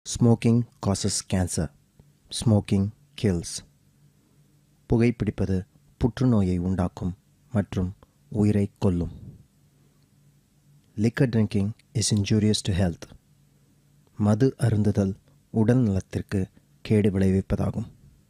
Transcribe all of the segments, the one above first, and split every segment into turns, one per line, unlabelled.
Smoking causes cancer smoking kills புகைப்பிடிப்பது புற்றுநோயை உண்டாக்கும் மற்றும் உயிரை கொல்லும் liquor drinking is injurious to health மது அருந்துதல் உடல் நலத்திற்கு கேடு விளைவிப்பதாகும்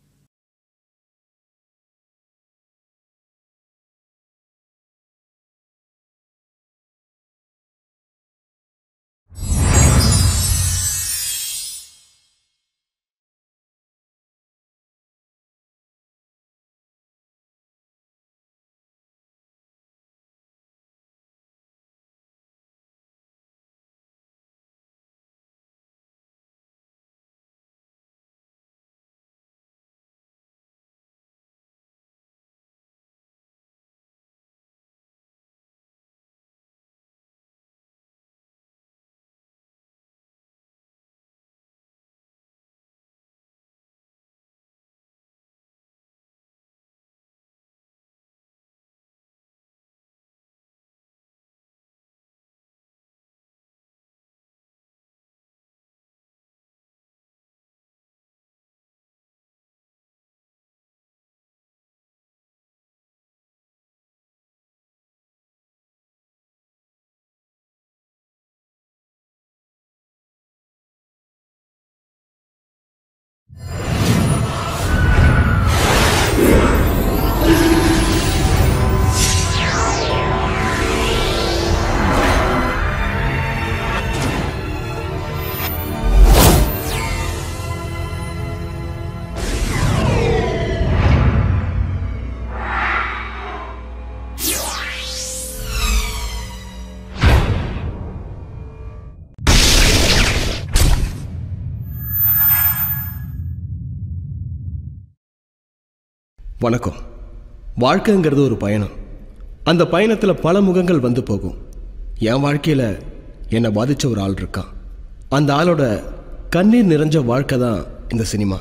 வணக்கம் வாழ்க்கைங்கிறது ஒரு பயணம் அந்த பயணத்தில் பல முகங்கள் வந்து போகும் என் வாழ்க்கையில் என்னை பாதித்த ஒரு ஆள் இருக்கான் அந்த ஆளோட கண்ணீர் நிறைஞ்ச வாழ்க்கை தான் இந்த சினிமா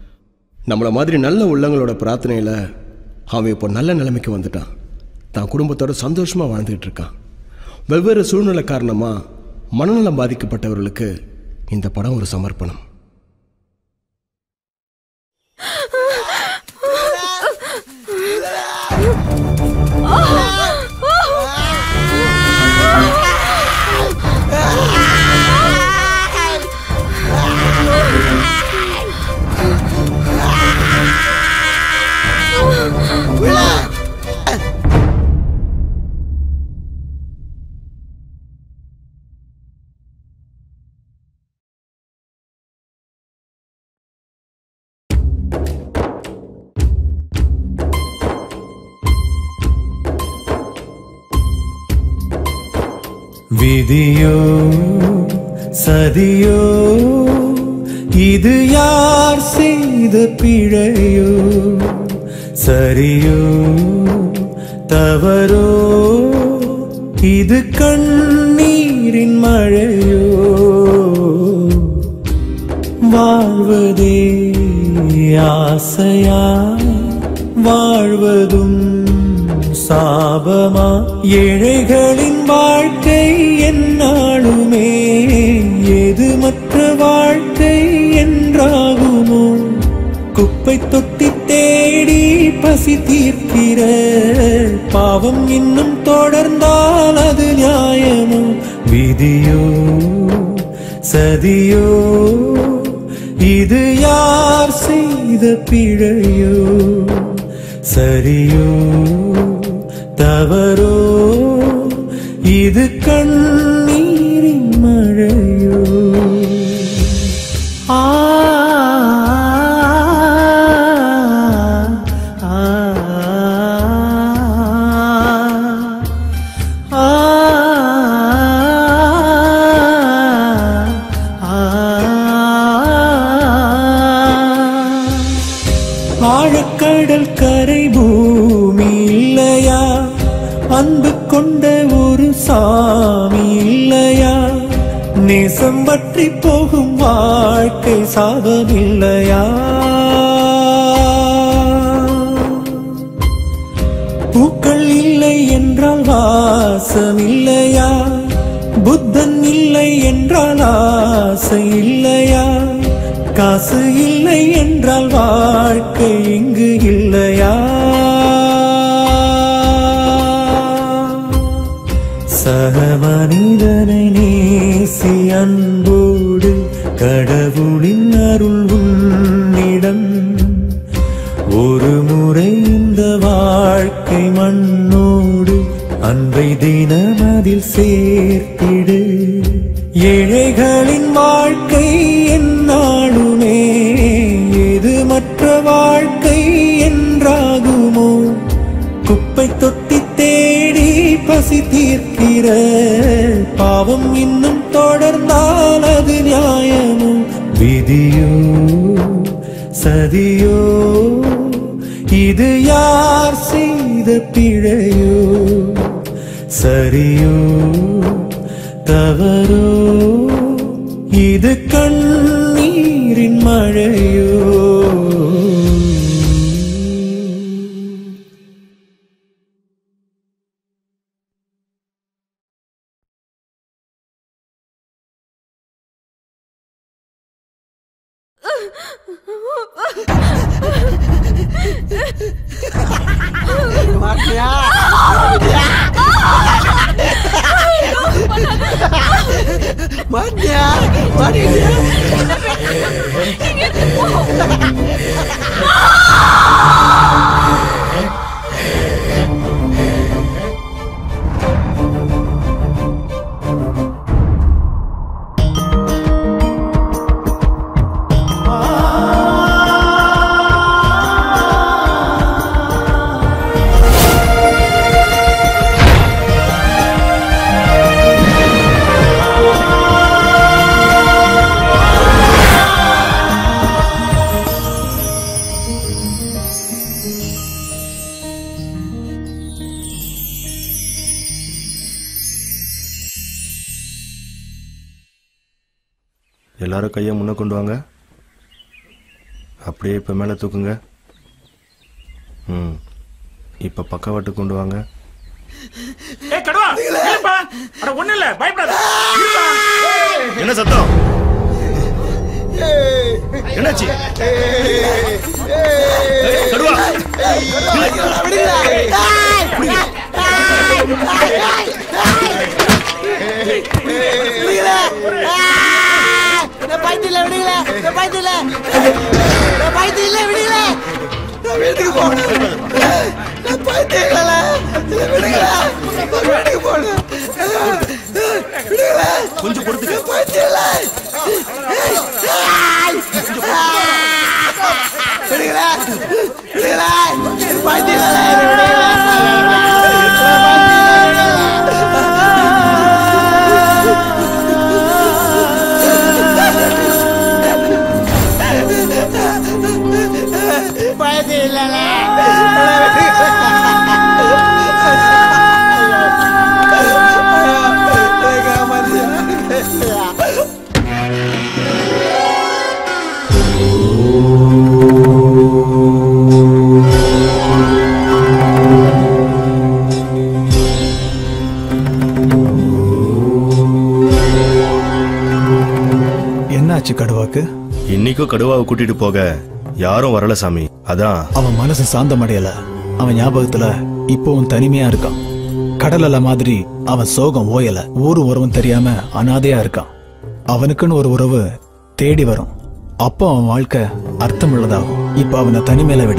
நம்மளை மாதிரி நல்ல உள்ளங்களோட பிரார்த்தனையில் அவன் இப்போ நல்ல நிலைமைக்கு வந்துட்டான் தான் குடும்பத்தோட சந்தோஷமாக வாழ்ந்துகிட்டு இருக்கான் வெவ்வேறு சூழ்நிலை காரணமாக மனநலம் பாதிக்கப்பட்டவர்களுக்கு இந்த படம் ஒரு சமர்ப்பணம்
விதியோ சதியோ இது யார் செய்த பிழையோ சரியோ தவறோ இது கண்ணீரின் மழையோ வாழ்வதே ஆசையா வாழ்வதும் சாபமா ஏழைகளின் வாழ்க்கை என்னாலுமே எது மற்ற வாழ்க்கை என்றாகுமோ குப்பை தொட்டி தேடி பசி தீர்க்கிற பாவம் இன்னும் தொடர்ந்தால் அது நியாயமோ விதியோ சதியோ இது யார் செய்த பிழையோ சரியோ தவறோ இது கண்ணீரின் மழையோ ஆ ஆ, ஆ, ஆழக்கடல் கரை பூமி இல்லையா அன்பு கொண்ட ஒரு சாமி இல்லையா நேசம் பற்றி போகும் வாழ்க்கை சாபம் இல்லையா பூக்கள் இல்லை என்றால் வாசம் இல்லையா புத்தன் இல்லை என்றால் ஆசை இல்லையா காசு இல்லை என்றால் வாழ்க்கை இங்கு இல்லையா சக மனிதனை நேசி அன்போடு கடவுளின் அருள் உன்னிடம் ஒரு முறை இந்த வாழ்க்கை மண்ணோடு அன்பை தினமதில் சேர்த்திடு ஏழைகளின் வாழ்க்கை என்னாலுமே இது மற்ற வாழ்க்கை என்றாகுமோ குப்பை தொட்டி தேடி பசி தீர்க்கிற பாவம் இன்னும் தொடர்ந்தால் அது நியாயமோ விதியோ சதியோ இது யார் செய்த பிழையோ சரியோ தவறோ இது கண்ணீரின் மழையோ
எல்லாரும் கையை முன்ன கொண்டு வாங்க அப்படியே இப்போ மேலே தூக்குங்க ம் இப்போ பக்கவாட்டு கொண்டு வாங்க
ஏய் கடுவா இருப்பா அட ஒண்ணு இல்ல பயப்படாத இருப்பா.
என்ன சத்தம் என்னாச்சு ஏய், கடுவா
பயத்தில விடுங்கள பயத்தில பயத்தில விடுங்கள நான் வீட்டுக்கு போகணும் நான் பயத்தில விடுங்கள வீட்டுக்கு போகணும் விடுங்கள
கொஞ்சம் பொறுத்துக்க
பயத்தில விடுங்கள விடுங்கள பயத்தில பயத்தில
என்னாச்சு கடுவாக்கு
இன்னைக்கும் கடுவாவை கூட்டிட்டு போக யாரும் வரல சாமி அதான்
அவன் மனசு சாந்தமடையல அவன் ஞாபகத்துல இப்பவும் தனிமையா இருக்கான் கடல் அலை மாதிரி அவன் சோகம் ஓயல ஊரும் உறவும் தெரியாம அனாதையா இருக்கான் அவனுக்குன்னு ஒரு உறவு தேடி வரும் அப்போ அவன் வாழ்க்கை அர்த்தமுள்ளதாகும் இப்ப அவனை தனிமையில விட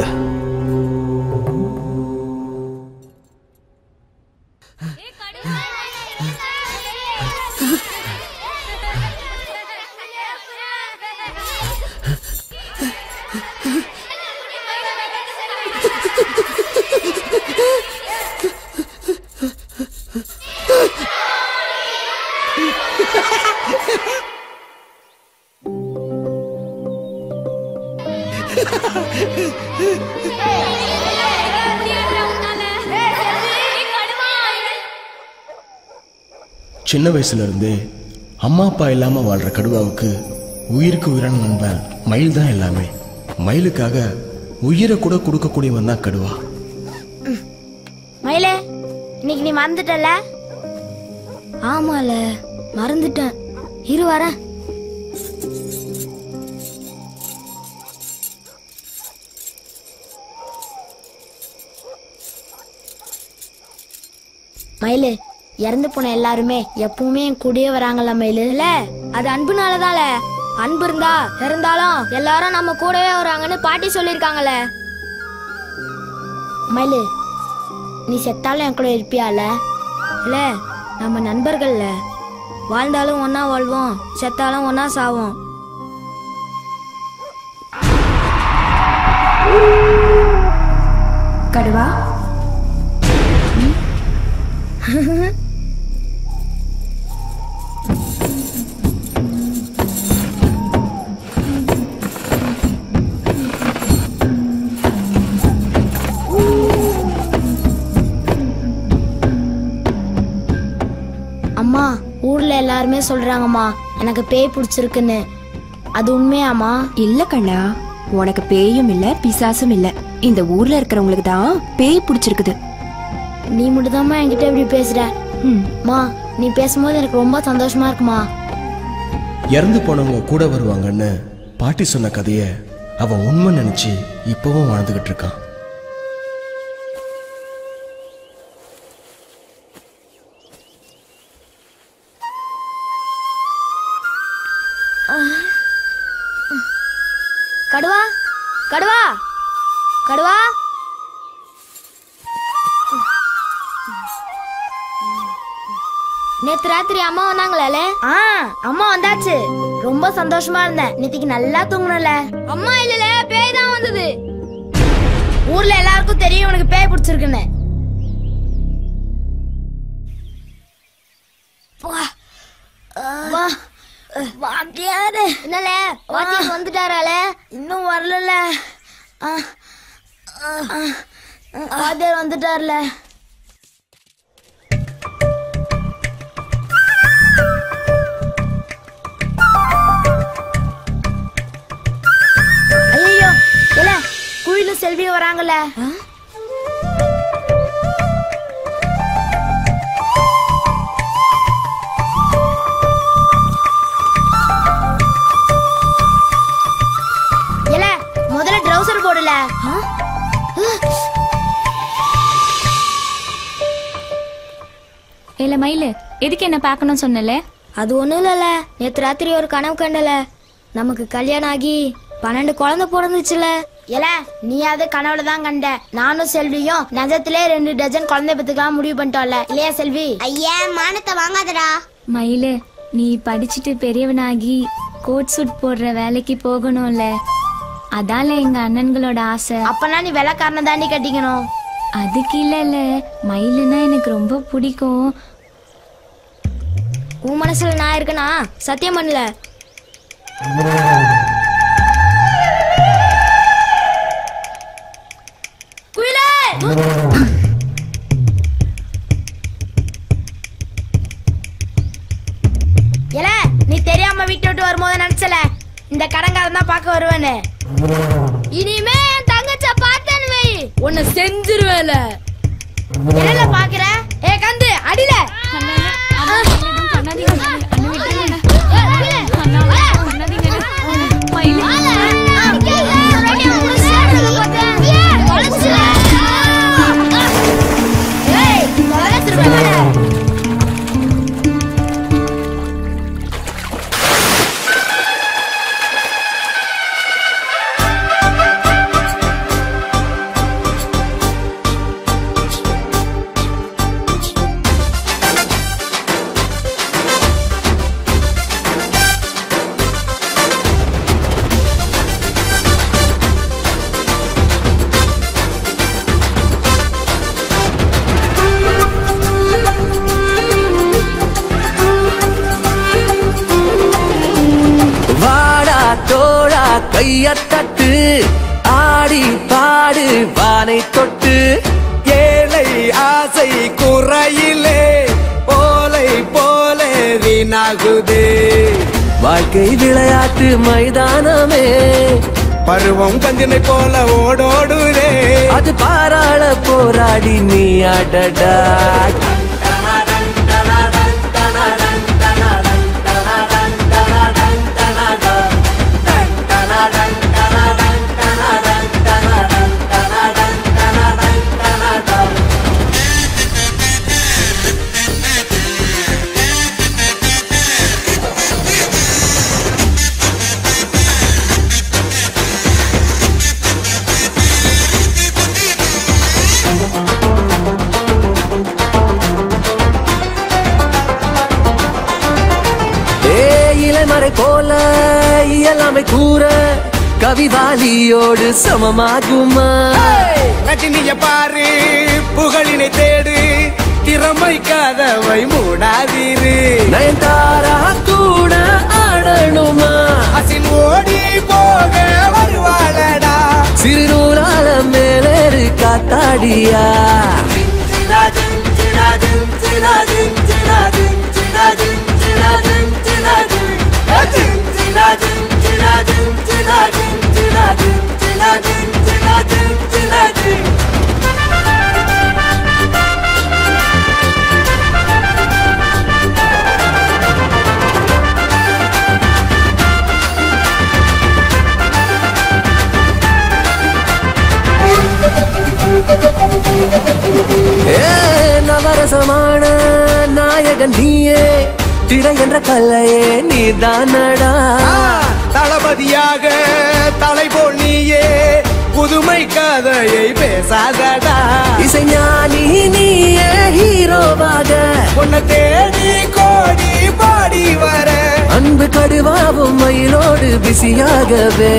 சின்ன வயசுல இருந்தே அம்மா அப்பா இல்லாம வாழ்ற கடுவாவுக்கு உயிருக்கு உயிரான நண்பன் மயில் தான் எல்லாமே மயிலுக்காக உயிரை கூட கொடுக்கக்கூடியவன் தான் கடுவா
மயிலே இன்னைக்கு நீ மறந்துட்டல ஆமால மறந்துட்டேன் இரு வரேன் மயிலு இறந்து போன எல்லாருமே எப்பவுமே என் கூடயே வராங்கல்ல மயிலு இல்ல அது அன்புனாலதான்ல அன்பு இருந்தா இருந்தாலும் எல்லாரும் நம்ம கூடவே வராங்கன்னு பாட்டி சொல்லிருக்காங்கல்ல மயிலு நீ செத்தாலும் என் கூட இருப்பியால இல்ல நம்ம நண்பர்கள்ல வாழ்ந்தாலும் ஒன்னா வாழ்வோம் செத்தாலும் ஒன்னா சாவோம்
கடுவா
அம்மா ஊர்ல எல்லாருமே சொல்றாங்கம்மா எனக்கு பேய் பிடிச்சிருக்குன்னு அது உண்மையாம்மா
இல்ல கண்ணா உனக்கு பேயும் இல்ல பிசாசும் இல்ல இந்த ஊர்ல இருக்கிறவங்களுக்கு தான் பேய் பிடிச்சிருக்குது
நீ மட்டும்தாம்மா என்கிட்ட இப்படி பேசுற
ம்,
மா நீ பேசும்போது எனக்கு ரொம்ப சந்தோஷமா இருக்குமா
இறந்து போனவங்க கூட வருவாங்கன்னு பாட்டி சொன்ன கதைய அவன் உண்மை நினைச்சு இப்பவும் வாழ்ந்துகிட்டு இருக்கான்
கடுவா கடுவா கடுவா நேத்து ராத்திரி அம்மா வந்தாங்களே ஆ அம்மா வந்தாச்சு ரொம்ப சந்தோஷமா இருந்தேன் நேத்திக்கு நல்லா தூங்குனல அம்மா இல்லல பேய் தான் வந்தது ஊர்ல எல்லாருக்கும் தெரியும் உனக்கு பேய் பிடிச்சிருக்குன்னு வா வாத்தியாரு என்னல வாத்தியார் வந்துட்டாரால இன்னும் வரலல ஆ, ஆ, ஆ, வாத்தியார் வந்துட்டார்ல ஐயோ இல்ல குயில செல்வி வராங்கல்ல இல்ல முதல்ல ட்ரவுசர் போடல
இல்ல மயிலு எதுக்கு என்ன பார்க்கணும் சொன்னல
அது ஒண்ணும் இல்லல நேத்து ராத்திரி ஒரு கனவு கண்டல நமக்கு கல்யாணம் ஆகி பன்னெண்டு குழந்தை பிறந்துச்சுல ஏல நீ அது கனவுல தான் கண்ட நானும் செல்வியும் நஜத்திலே ரெண்டு டஜன் குழந்தை பெத்துக்கலாம் முடிவு பண்ணிட்டோம்ல இல்லையா செல்வி ஐயா மானத்தை வாங்காதடா
மயிலு நீ படிச்சுட்டு பெரியவனாகி கோட் சூட் போடுற வேலைக்கு போகணும்ல அதான்ல எங்க அண்ணன்களோட ஆசை
அப்பனா நீ வெள்ளக்காரனை தாண்டி கட்டிக்கணும்
அதுக்கு இல்லல மயிலுனா எனக்கு ரொம்ப பிடிக்கும்
உன் மனசுல நான் இருக்கனா சத்தியம் பண்ணல குயிலே ஏல நீ தெரியாம வீட்டை விட்டு வரும்போது நினைச்சல இந்த கடங்காரன் தான் பார்க்க வருவேன்னு இனிமே என் தங்கச்ச பார்த்தேன்னு வை உன்னை செஞ்சிருவேல என்ன பாக்குற ஏ கந்து அடில
வாடா தோழா கையத்தட்டு ஆடி பாடு வானை தொட்டு ஏழை ஆசை குறையிலே போலை போல வீணாகுதே வாழ்க்கை விளையாட்டு மைதானமே பருவம் கஞ்சினை போல ஓடோடுதே அது பாராள போராடி நீ அடடா எல்லாமே கூற கவிவாலியோடு சமமாகுமா
ரஜினிய பாரு புகழினை தேடு திறமை கதவை மூடாதீரு
நயன்தாரா கூட ஆடணுமா
அசின் ஓடி போக வருவாளடா
சிறுநூலால மேலேறு காத்தாடியா ஏ, நவரசமான நாயகன் நீயே திரை என்ற கல்லையே நீதானடா
தளபதியாக தலை போல் நீயே புதுமை கதையை பேசாதடா
இசைஞானி நீயே ஹீரோவாக
உன்னை தேடி கோடி பாடி வர
அன்பு கடுவாவும் மயிலோடு பிஸியாகவே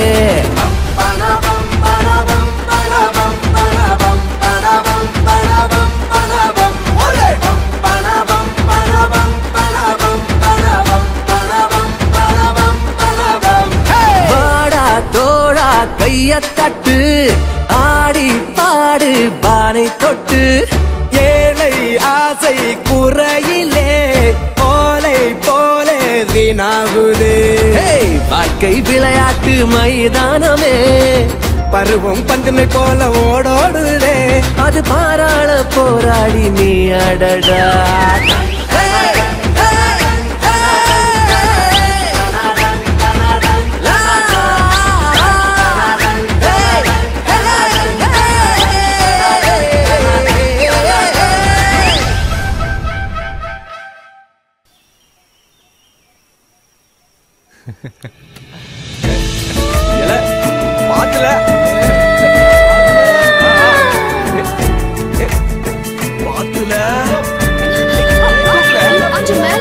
வாடா தோடா கைய தட்டு ஆடி பாடு பானை தொட்டு
ஏழை ஆசை குறையிலே போலை போல வீணாகுது
ஹேய், வாழ்க்கை விளையாட்டு மைதானமே
பருவம் பந்தினை போல ஓடோடுதே
அது பாராள போராடி நீ அடடா
பாத்துல பாத்துல
கொஞ்சம் மேல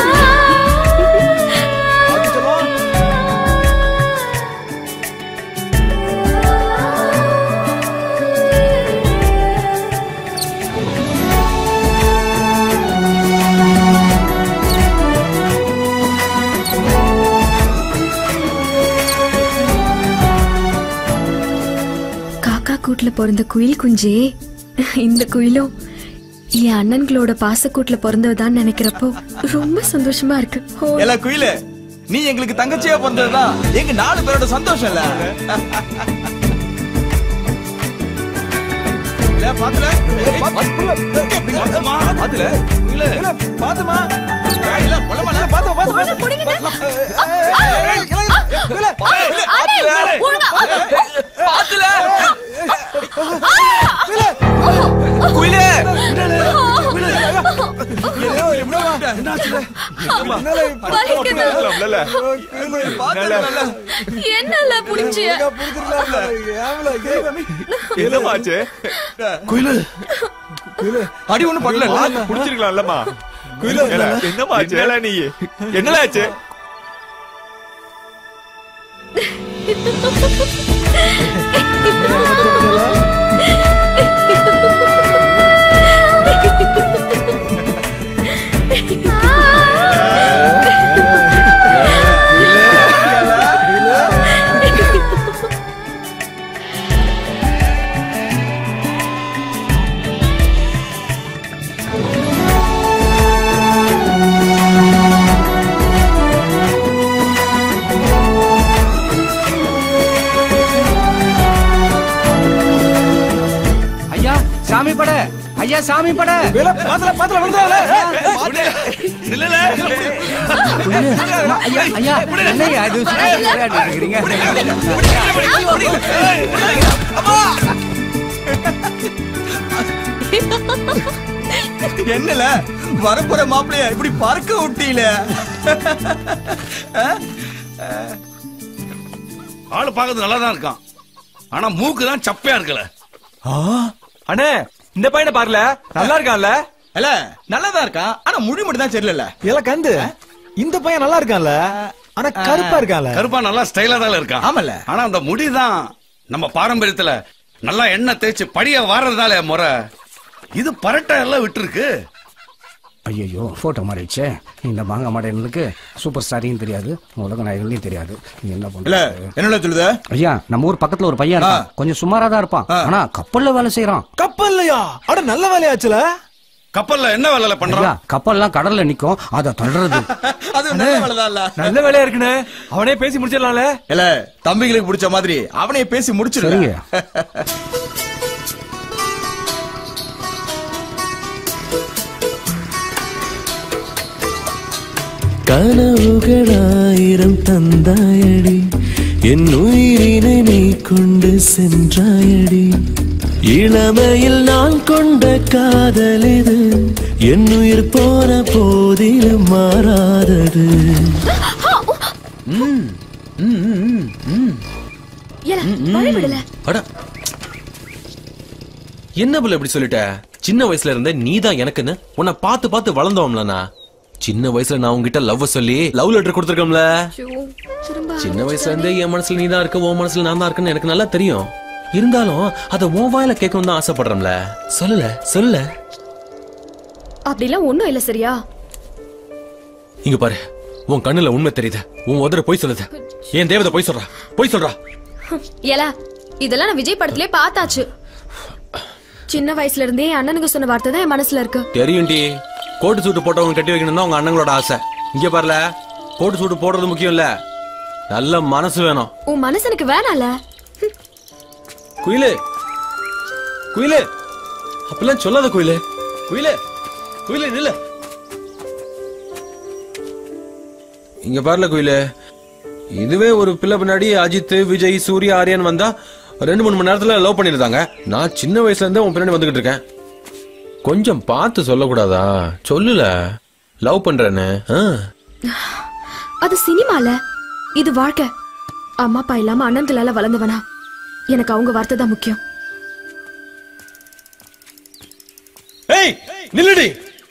காக்கா கூட்டுல பிறந்த குயில் குஞ்சே இந்த குயிலும் என் அண்ணன்களோட பாசக்கூட்டுல பிறந்ததுதான் நினைக்கிறப்போ ரொம்ப சந்தோஷமா இருக்கு ஓ,
எல்லா குயில நீ எங்களுக்கு தங்கச்சியா பிறந்ததுதான் எங்க நாலு பேரோட சந்தோஷம் இல்ல இல்ல, பாத்துல ஏய், பாத்துல பாத்துமா பாத்துல இல்ல இல்ல பாத்துமா ஏய், இல்ல கொல்லமா இல்ல பாத்து பாத்து பாத்துல குயிலே
என்னல புடிச்சிய
என்னமாச்சு குயிலு அடி ஒண்ணு பண்ணல புடிச்சிருக்கலாம்லமா குயிலு என்னமாச்சு என்னல நீ என்னல ஆச்சு
ஐயா சாமி பட ஐயா சாமி பட
பாத்துல பாத்துல விழுந்தால இல்லல
ஐயா ஐயா என்னய்யா இது விளையாடிட்டு இருக்கிறீங்க
என்னல வரப்போற மாப்பிளைய இப்படி பறக்க விட்டீல
ஆளு பார்க்கறது நல்லா தான் இருக்கான் ஆனா மூக்கு தான் சப்பையா இருக்கல
அண்ணே இந்த பையனை பாருல நல்லா இருக்கான்ல இல்ல நல்லாதான் இருக்கான் ஆனா முடி மட்டும் தான் சரியில்ல
இல்ல கந்து இந்த பையன் நல்லா இருக்கான்ல ஆனா கருப்பா இருக்கால
கருப்பா நல்லா ஸ்டைலா தான் இருக்கான்
ஆமல்ல.
ஆனா அந்த முடிதான் நம்ம பாரம்பரியத்துல நல்லா எண்ணெய் தேய்ச்சி படிய வாரதுனால முறை இது பரட்டை எல்லாம் விட்டுருக்கு
ஐயோ போட்டோ மாறிடுச்சே இந்த மாங்க மாடனுக்கு சூப்பர் ஸ்டாரையும் தெரியாது உலக நாயகர்களையும் தெரியாது நீ என்ன
இல்ல
பண்ற
என்ன சொல்லுத
ஐயா நம்ம ஊர் பக்கத்துல ஒரு பையன் இருக்கான் கொஞ்சம் சுமாரா தான் இருப்பான் ஆனா கப்பல்ல வேலை செய்யறான்
கப்பல்லையா அட நல்ல வேலையாச்சுல
கப்பல்ல என்ன வேலை
ஐயா
பண்றான்
கப்பல்லாம் கடல்ல நிக்கும் அதை தள்ளுறது
அது நல்ல வேலைதான்
நல்ல வேலையா இருக்குண்ணே அவனே பேசி முடிச்சிடலாம்ல
இல்ல தம்பிங்களுக்கு பிடிச்ச மாதிரி அவனே பேசி முடிச்சிருங்க
சரிங்க
கனவுகளாயிரம் தந்தாயடி என் உயிரினை நீ கொண்டு சென்றாயடி இளமையில் நான் கொண்ட காதல் இது என் உயிர் போன போதிலும் மாறாதது
ஏல வழி விடல
அட என்ன புள்ள இப்படி சொல்லிட்ட சின்ன வயசுல இருந்தே நீ தான் எனக்குன்னு உன்னை பார்த்து பார்த்து வளர்ந்தோம்லண்ணா சின்ன வயசுல நான் உன்கிட்ட லவ் சொல்லி லவ் லெட்டர் கொடுத்துருக்கோம்ல
திரும்ப
சின்ன வயசுல இருந்தே என் மனசுல நீ தான் இருக்க உன் மனசுல நான் தான் இருக்கேன்னு எனக்கு நல்லா தெரியும் இருந்தாலும் அத உன் வாயில கேட்கணும் தான் ஆசைப்படுறேன்ல சொல்லல சொல்லல
அப்படிலாம் ஒண்ணும் இல்ல சரியா
இங்க பாரு உன் கண்ணுல உண்மை தெரியுது உன் உதர போய் சொல்லுது ஏன் தேவதை போய் சொல்றா போய் சொல்றா
ஏல இதெல்லாம் நான் விஜய் படத்திலே பார்த்தாச்சு சின்ன வயசுல இருந்தே என் அண்ணனுக்கு சொன்ன வார்த்தை தான் என் மனசுல இருக்கு
தெரியும்டி கோட்டு சூட்டு போட்டவங்க கட்டி வைக்கணும் தான் உங்க அண்ணங்களோட ஆசை இங்க பாருல கோட்டு சூட்டு போடுறது முக்கியம் இல்ல நல்ல மனசு வேணும்
உன் மனசு எனக்கு வேணால
குயிலு குயிலு அப்பெல்லாம் சொல்லாத குயிலு குயிலு குயிலு நில்லு இங்க பாருல குயிலு இதுவே ஒரு பிள்ளை பின்னாடி அஜித் விஜய் சூர்யா ஆரியன் வந்தா ரெண்டு மூணு மணி நேரத்துல லவ் பண்ணிருந்தாங்க நான் சின்ன வயசுல இருந்தே உன் பின்னாடி வந்துகிட்டு இருக்கேன் கொஞ்சம் பார்த்து சொல்லக்கூடாதா சொல்லுல லவ் பண்றேன்னு ஆ.
அது சினிமால இது வாழ்க்கை அம்மா அப்பா இல்லாம அண்ணன்களால வளர்ந்தவனா எனக்கு அவங்க வார்த்தை தான் முக்கியம்
ஏய் நில்லுடி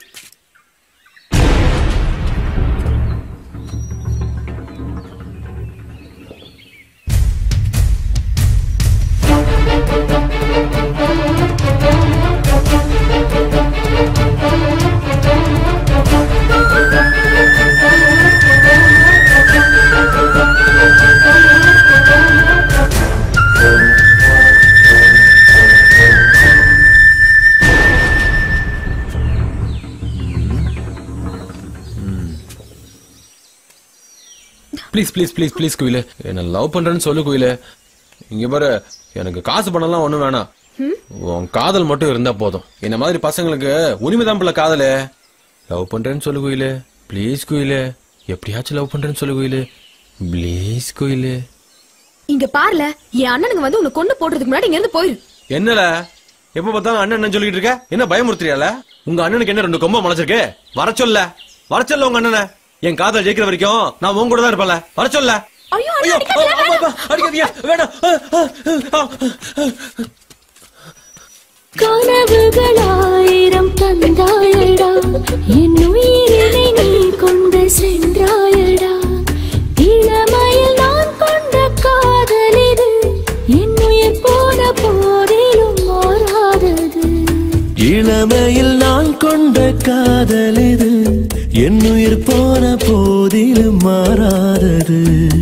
ப்ளீஸ் ப்ளீஸ் ப்ளீஸ் ப்ளீஸ் குயிலு என்ன லவ் பண்றேன்னு சொல்லு குயிலு இங்க பாரு எனக்கு காசு பணம்லாம் ஒண்ணும் வேணாம் உன் காதல் மட்டும் இருந்தா போதும் என்ன மாதிரி பசங்களுக்கு உரிமை தான் பிள்ளை காதலு லவ் பண்றேன்னு சொல்லு குயிலு ப்ளீஸ் குயிலு எப்படியாச்சும் லவ் பண்றேன்னு சொல்லு குயிலு ப்ளீஸ் குயிலு
இங்க பாருல என் அண்ணனுங்க வந்து உன்னை கொண்டு போடுறதுக்கு முன்னாடி இங்க இருந்து போயிரு
என்னல எப்ப பார்த்தாலும் அண்ணன் என்ன சொல்லிட்டு இருக்க என்ன பயமுறுத்துறியால உங்க அண்ணனுக்கு என்ன ரெண்டு கொம்ப முளைச்சிருக்கு வர சொல்ல வர சொல்ல உங்க அண்ணனை என் காதல் ஜெயிக்கிற வரைக்கும் நான் உன் கூட தான் இருப்பேன்ல வர சொல்ல
ஐயோ
ஐயோ அப்பா, அப்பா, அடிக்காதீங்க வேணாம் ஆ, ஆ, ஆ, ஆ.
கனவுகளாயிரம் தந்தாயடா என் உயிரினை நீ கொண்டு சென்றாயடா இளமையில் நான் கொண்ட காதல் இது என் உயிர் போன போதிலும் மாறாதது
இளமையில் நான் கொண்ட காதல் இது என் உயிர் போன போதிலும் மாறாதது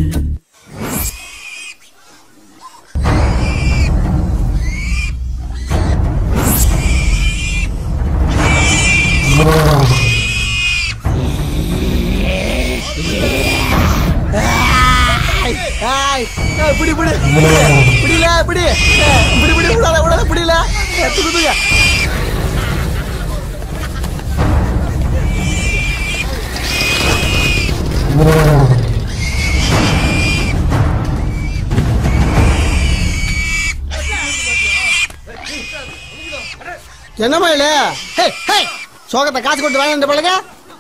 ஏய், ஏய், பிடி பிடி பிடில பிடி பிடி பிடி விடாத விடாத பிடில தூக்கு தூக்கு என்ன மயில சோகத்தை காசு கொடுத்து வாங்கிட்டு பழக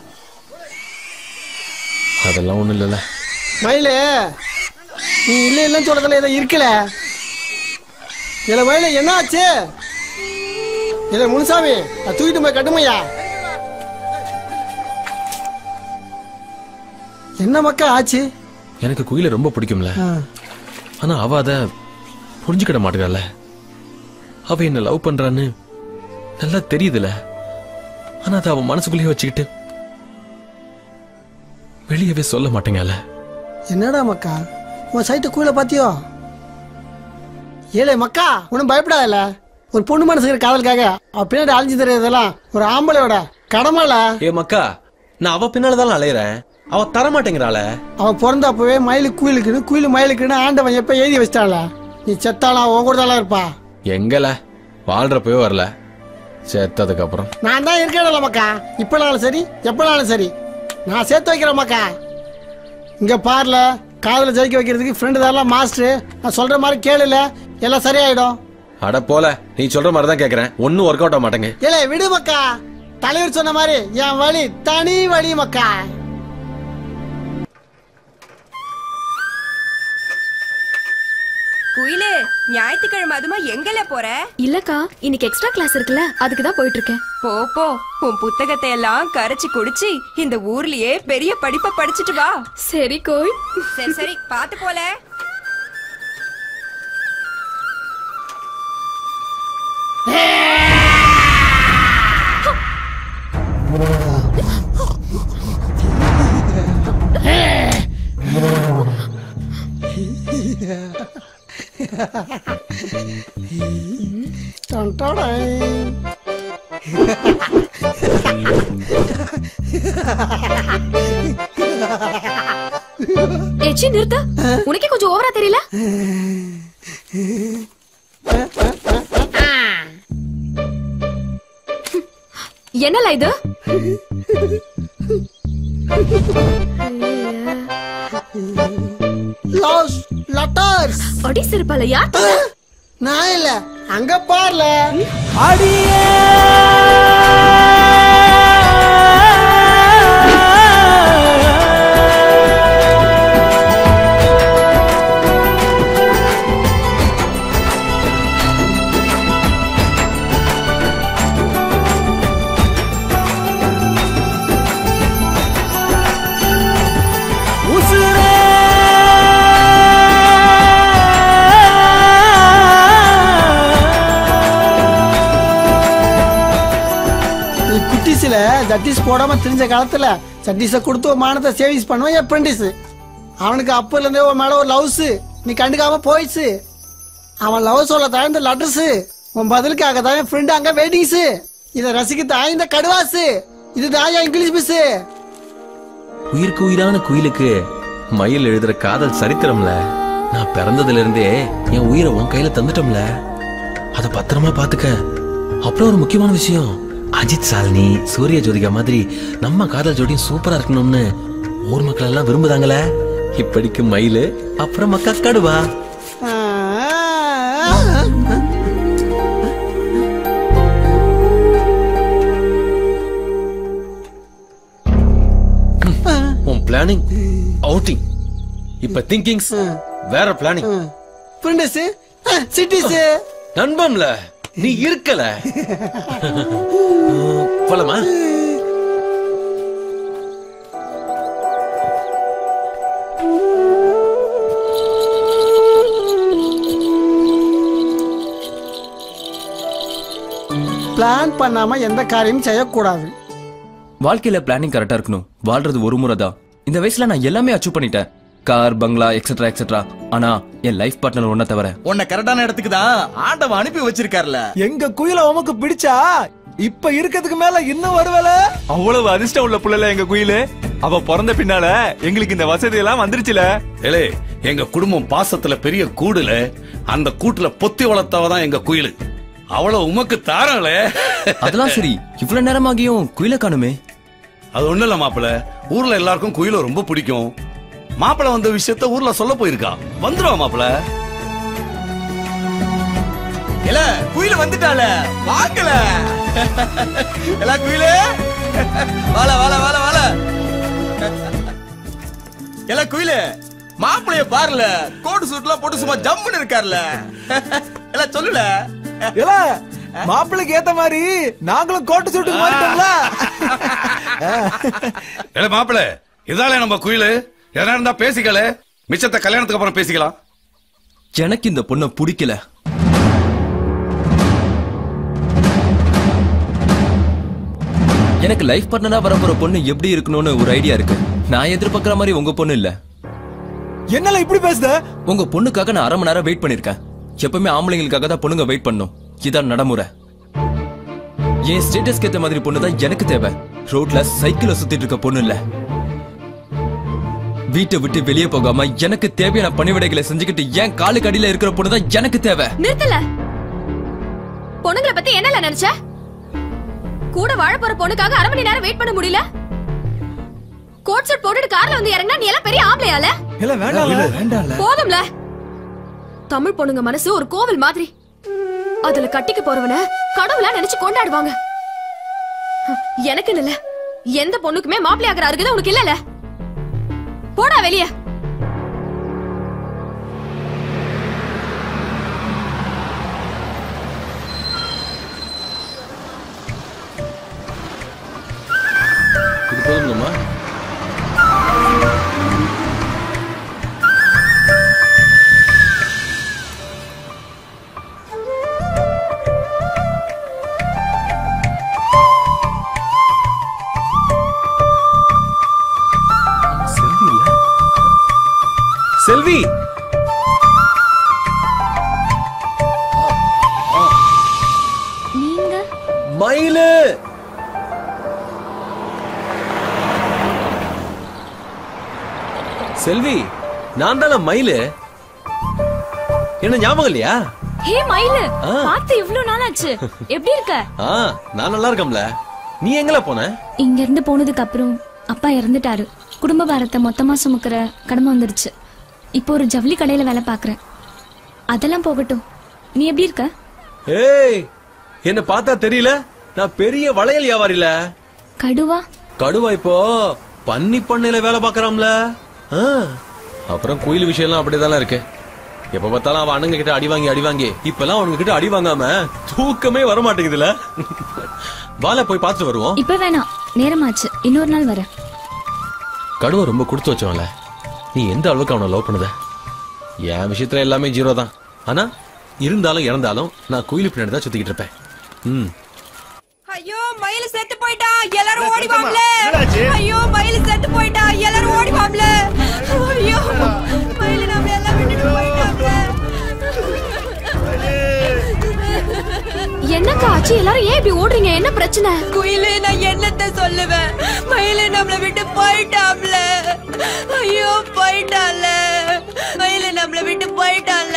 அதெல்லாம் ஒண்ணும் இல்லைல்ல
மயிலு நீ இல்ல இல்லைன்னு சொல்றதுல ஏதோ இருக்கல இல்ல மயிலு என்ன ஆச்சு இல்ல முனுசாமி அதை தூக்கிட்டு போய் கட்டுமையா என்ன மக்கா ஆச்சு
எனக்கு குயில ரொம்ப பிடிக்கும்ல ஆனா அவ அத புரிஞ்சுக்கிட மாட்டேங்கல அவ என்ன லவ் பண்றான்னு நல்லா தெரியுதுல ஆனா அதை அவன் மனசுக்குள்ளேயே வச்சுக்கிட்டு வெளியவே சொல்ல மாட்டேங்கல
என்னடா மக்கா உன் சைட்டு கூல பாத்தியோ ஏலே மக்கா ஒன்றும் பயப்படாதல ஒரு பொண்ணு மனசுக்கிற காதலுக்காக அவ பின்னாடி அழிஞ்சு தெரியறதெல்லாம் ஒரு ஆம்பளையோட கடமைல
ஏ மக்கா நான் அவ பின்னாலதான் அலையறேன் அவ தர மாட்டேங்கிறாள
அவன் பிறந்த அப்பவே மயிலு குயிலுக்குன்னு குயில் மயிலுக்குன்னு ஆண்டவன் எப்ப எழுதி வச்சிட்டான்ல நீ செத்தாலும் அவன் கூட தான் இருப்பா
எங்கல வாழ்றப்பவே வரல செத்ததுக்கு அப்புறம்
நான் தான் இருக்கேன்ல மக்கா இப்பனாலும் சரி எப்பனாலும் சரி நான் சேர்த்து வைக்கிறேன் மக்கா இங்க பாருல காதல ஜெயிக்க வைக்கிறதுக்கு ஃப்ரெண்டு தான் மாஸ்டர் நான் சொல்ற மாதிரி கேளுல எல்லாம் சரியாயிடும்
அட போல நீ சொல்ற மாதிரி தான் கேக்குறேன் ஒன்னும் ஒர்க் அவுட் ஆக மாட்டேங்க
ஏலே விடு மக்கா தலைவர் சொன்ன மாதிரி என் வழி தனி வழி மக்கா
குயிலு ஞாயிற்றுக்கிழமை அதுமா எங்கல போற
இல்லக்கா இன்னைக்கு எக்ஸ்ட்ரா கிளாஸ் இருக்குல்ல அதுக்கு தான் போயிட்டு இருக்கேன்
போ போ உன் புத்தகத்தை எல்லாம் கரைச்சு குடிச்சு இந்த ஊர்லயே பெரிய படிப்பை படிச்சுட்டு வா
சரி கோய்
சரி சரி பாத்து போல
டன் டடன்.
ஏச்சி நிறுத்த உனக்கே கொஞ்சம் ஓவரா தெரியல என்னல இது
Lost letters.
அடி சிறுப்பால யார்
நான் இல்ல அங்க பாருல நீ குட்டிஸ்ல ஜட்டிஸ் போடாம தெரிஞ்ச காலத்துல ஜட்டிஸ கொடுத்து உன் மானத்தை சேவிங்ஸ் பண்ணுவான் அப்ரெண்டிஸ் அவனுக்கு அப்பல இருந்தே உன் மேல ஒரு லவ்ஸ் நீ கண்டுக்காம போயிடுச்சு அவன் லவ் சொல்ல தான் இந்த லெட்டர்ஸ் உன் பதிலுக்காக தான் என் ஃப்ரெண்டு அங்க வெயிட்டிங்ஸ் இத ரசிக்க தான் இந்த கடுவாசு இதுதான் என் இங்கிலீஷ் மிஸ்
உயிருக்கு உயிரான குயிலுக்கு மயில் எழுதுற காதல் சரித்திரம்ல நான் பிறந்ததுல இருந்தே என் உயிரை உன் கையில தந்துட்டோம்ல அத பத்திரமா பாத்துக்க அப்புறம் ஒரு முக்கியமான விஷயம் அஜித் சாலினி சூரிய ஜோதிகா மாதிரி நம்ம காதல் ஜோடியும் சூப்பரா இருக்கணும்னு ஊர் மக்கள் எல்லாம் விரும்புதாங்களே இப்படிக்கு மயிலு அப்புறம் மக்கா கடுவா உன் பிளானிங் அவுட்டிங் இப்ப திங்கிங்ஸ் வேற பிளானிங்
ஃப்ரெண்ட்ஸ் சிட்டிஸ்
நண்பன்ல நீ இருக்கல போலாமா
பிளான் பண்ணாம எந்த காரியமும் செய்யக்கூடாது
வாழ்க்கையில பிளானிங் கரெக்டா இருக்கணும் வாழ்றது ஒரு முறை தான் இந்த வயசுல நான் எல்லாமே அச்சீவ் பண்ணிட்டேன் கார் பங்களா எக்ஸெட்ரா எக்ஸெட்ரா ஆனா என் லைஃப் பார்ட்னர் ஒன்ன தவிர
உன்னை கரெக்டான இடத்துக்கு தான் ஆண்டவன் அனுப்பி வச்சிருக்காருல
எங்க குயில உமக்கு பிடிச்சா இப்ப இருக்கிறதுக்கு மேல இன்னும் வருவல
அவ்வளவு அதிர்ஷ்டம் உள்ள புள்ளல எங்க குயிலு அவ பிறந்த பின்னால எங்களுக்கு இந்த வசதி எல்லாம் வந்துருச்சுல
ஏலே எங்க குடும்பம் பாசத்துல பெரிய கூடுல அந்த கூட்டுல பொத்தி வளர்த்தவ தான் எங்க குயிலு அவ்வளவு உமக்கு தாரங்களே
அதெல்லாம் சரி இவ்வளவு நேரமாகியும் குயில காணுமே
அது ஒண்ணு இல்ல மாப்பிள ஊர்ல எல்லாருக்கும் குயில ரொம்ப பிடிக்கும் மாப்பிள வந்த விஷயத்த ஊர்ல சொல்ல போயிருக்கா வந்துருவா மாப்பிள
இல்ல குயில வந்துட்டால வாங்கல எல்லா குயிலு வாழ வாழ வாழ வாழ எல்லா குயிலு மாப்பிளைய பாருல கோட் சூட்லாம் போட்டு சும்மா ஜம்முன்னு இருக்காருல எல்லாம் சொல்லுல
இல்ல மாப்பிள்ளைக்கு ஏத்த மாதிரி நாங்களும் கோட்டு சூட்டுக்கு மாறிட்டோம்ல
ஏல மாப்பிள இதாலே நம்ம குயிலு எதனா இருந்தா பேசிக்கல மிச்சத்தை கல்யாணத்துக்கு அப்புறம் பேசிக்கலாம்
எனக்கு இந்த பொண்ணை பிடிக்கல எனக்கு லைஃப் பார்ட்னரா வரப்போற பொண்ணு எப்படி இருக்கணும்னு ஒரு ஐடியா இருக்கு நான் எதிர்பார்க்கிற மாதிரி உங்க பொண்ணு இல்ல
என்னல இப்படி பேசுத
உங்க பொண்ணுக்காக நான் அரை மணி நேரம் வெயிட் பண்ணிருக்கேன் எப்பவுமே ஆம்பளைங்களுக்காக தான் பொண்ணுங்க வெயிட் பண்ணும் இதான் நடைமுறை என் ஸ்டேட்டஸ்க்கு ஏத்த மாதிரி பொண்ணு தான் எனக்கு தேவை ரோட்ல சைக்கிள சுத்திட்டு இருக்க பொண்ணு இல்ல வீட்டை விட்டு வெளியே போகாம எனக்கு தேவையான பணிவிடைகளை செஞ்சுக்கிட்டு என் காலுக்கு அடியில இருக்கிற பொண்ணு தான் எனக்கு தேவை
நிறுத்தல பொண்ணுங்களை பத்தி என்னல நினைச்ச கூட வாழ போற பொண்ணுக்காக அரை மணி நேரம் வெயிட் பண்ண முடியல கோட் சூட் போட்டுட்டு கார்ல வந்து இறங்கினா நீ எல்லாம் பெரிய ஆம்பளையால
இல்ல வேண்டாம் வேண்டாம்ல
போதும்ல தமிழ் பொண்ணுங்க மனசு ஒரு கோவில் மாதிரி அதுல கட்டிக்க போறவன கடவுளா நினைச்சு கொண்டாடுவாங்க எனக்கு இல்ல எந்த பொண்ணுக்குமே மாப்பிள்ளை ஆகிற அருகதை உனக்கு இல்லல போடா வெளிய
இது போதும்லம்மா
செல்வி இல்ல செல்வி
நீங்க
மயிலு செல்வி நான் தானே மயிலு என்ன ஞாபகம் இல்லையா
ஹே மயிலு
ஆ.
பார்த்து இவ்ளோ நாள் ஆச்சு எப்படி இருக்க
ஆ நான் நல்லா இருக்கேன்ல நீ எங்கல போன
இங்க இருந்து போனதுக்கு அப்புறம் அப்பா இறந்துட்டாரு குடும்ப பாரத்தை மொத்தமா சுமக்கிற கடமை வந்துருச்சு இப்போ ஒரு ஜவுளி கடையில வேலை பாக்குறேன் அதெல்லாம் போகட்டும் நீ எப்படி இருக்க
ஏய் என்ன பார்த்தா தெரியல நான் பெரிய வளையல் வியாபாரில
கடுவா
கடுவா இப்போ பன்னி பண்ணையில வேலை பார்க்கறாம்ல ஆ,
அப்புறம் கோயில் விஷயம்லாம் அப்படிதானே இருக்கு எப்ப பார்த்தாலும் அவன் அண்ணங்க கிட்ட அடி வாங்கி அடி வாங்கி
இப்பெல்லாம் அவனுங்க கிட்ட அடி வாங்காம தூக்கமே வர மாட்டேங்குதுல வாழ போய் பார்த்துட்டு வருவோம்
இப்ப வேணாம் நேரமாச்சு இன்னொரு நாள் வரேன்
கடுவை ரொம்ப கொடுத்து வச்சவன்ல நீ எந்த அளவுக்கு அவனை லவ் பண்ணுத என் விஷயத்துல எல்லாமே ஜீரோ தான்
ஆனா இருந்தாலும் இறந்தாலும் நான் கோயிலு பின்னாடி தான் சுத்திக்கிட்டு இருப்பேன் ம்
ஐயோ மயில் செத்து போயிட்டா எல்லாரும் ஓடி வாம்ல ஐயோ மயில் செத்து போயிட்டா எல்லாரும் ஓடி வாம்ல ஐயோ மயில் நம்ம எல்லாம் விட்டுட்டு போயிட்டாம்ல
என்னக்கா ஆச்சு எல்லாரும் ஏன் இப்படி ஓடுறீங்க என்ன பிரச்சனை
குயிலே நான் என்னத்த சொல்லுவேன் மயிலே நம்மள விட்டு போயிட்டாம்ல ஐயோ போயிட்டால மயிலே நம்மள விட்டு போயிட்டால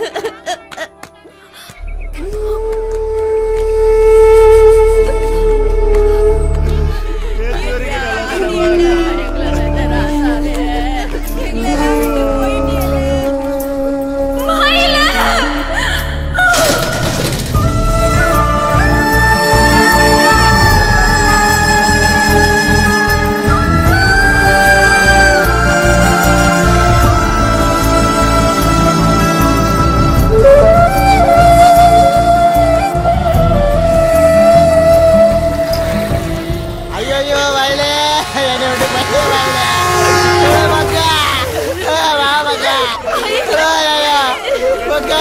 ஐயோ வயலே என்னை விட்டு போயிடு வயலே ஏ, மக்கா ஏ, வா மக்கா ஐயோ மக்கா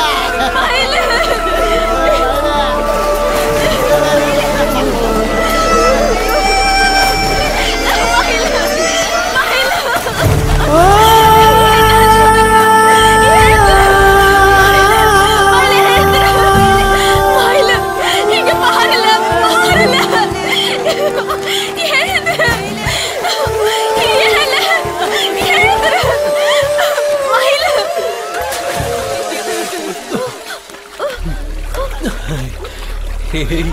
மயிலு, இங்க பாருல, பாருல. எழுந்து. எழுந்து. எழுந்துரு. மயிலு.
ஏய்.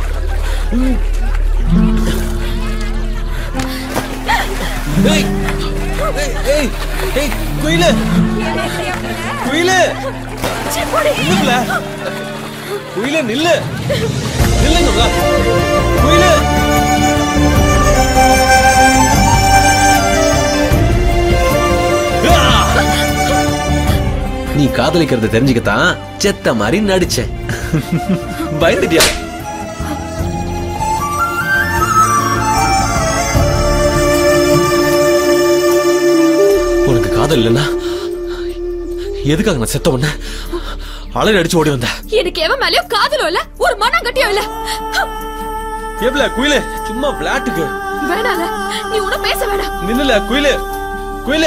ஏய். ஏய், ஏய், ஏய், குயிலு குயிலு நில்லுங்கள குயிலு நில்லு நில்லுங்களா குயிலு நீ காதலிக்கிறத தெரிஞ்சுக்கத்தான் செத்த மாதிரி நடிச்சேன் பயந்துட்டியா உனக்கு காதல் இல்லைன்னா
எதுக்காக நான் செத்த உடனே அலறி அடிச்சு ஓடி வந்தேன்
எனக்கு எவன் மேலயும் காதலும் இல்ல ஒரு மண்ணாங்கட்டியும் இல்ல
ஏப்ல குயிலே சும்மா விளையாட்டுக்கு
வேணால நீ உன பேச வேணாம்
நின்னுல குயிலே குயிலே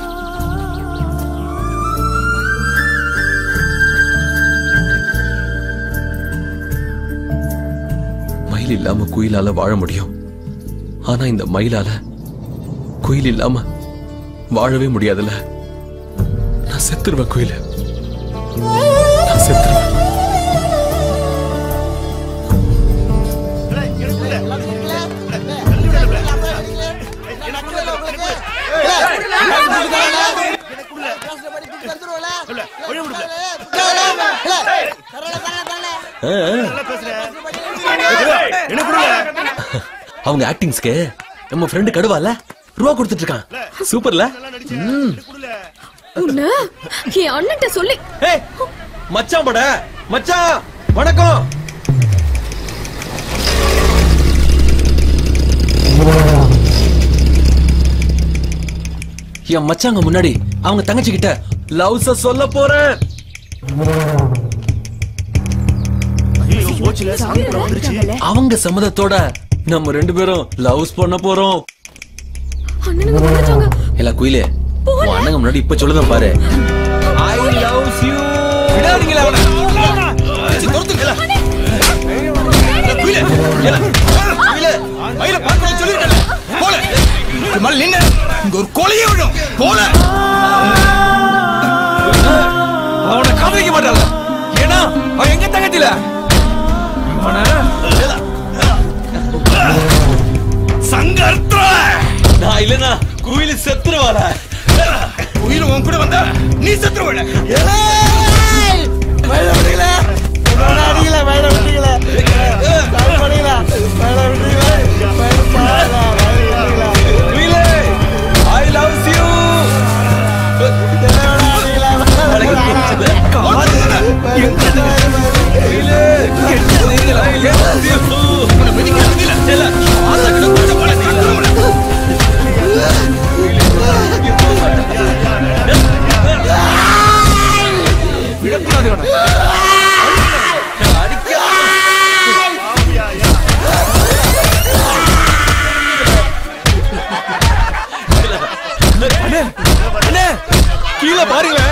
மயில் இல்லாம குயிலால வாழ முடியும் ஆனா இந்த மயிலால குயில் இல்லாம வாழவே முடியாதுல்ல நான் செத்துருவேன் குயில நான் செத்துருவேன் அவங்க ஆக்டிங்ஸ்க்கு நம்ம ஃப்ரெண்டு கடுவால ரூபா கொடுத்துட்டு இருக்கான் சூப்பர்ல ம்.
உன்ன என் அண்ணன்ட்ட சொல்லி
ஏய் மச்சான் பட மச்சான் வணக்கம் என் மச்சாங்க முன்னாடி அவங்க தங்கச்சி கிட்ட லவ்ஸ சொல்ல போறேன் அவங்க சம்மதத்தோட நம்ம ரெண்டு பேரும் லவ்ஸ் பண்ண போறோம்
அண்ணனுங்க வந்துட்டாங்க
இல்ல குயிலே உன் அண்ணங்க முன்னாடி இப்ப சொல்லுதான் பாரு ஐ லவ்ஸ் யூ விடாதீங்களா அவனை அடிச்சு துரத்துங்களா குயிலே ஏல, குயிலே மயில பார்க்கணும் சொல்லிருக்கல போல இது மேல நின்னு இங்க ஒரு கொலையே விடும் போல அவனை காதலிக்க மாட்டாள ஏன்னா அவன் எங்க தங்கத்தில
சங்க அர்த்தம்
நான் இல்லனா குயில் செத்துருவாள
உயிர் உன் கூட வந்தா நீ செத்துருவ
ஐ லவ்ஸ் யூ கீழே பாருங்களேன்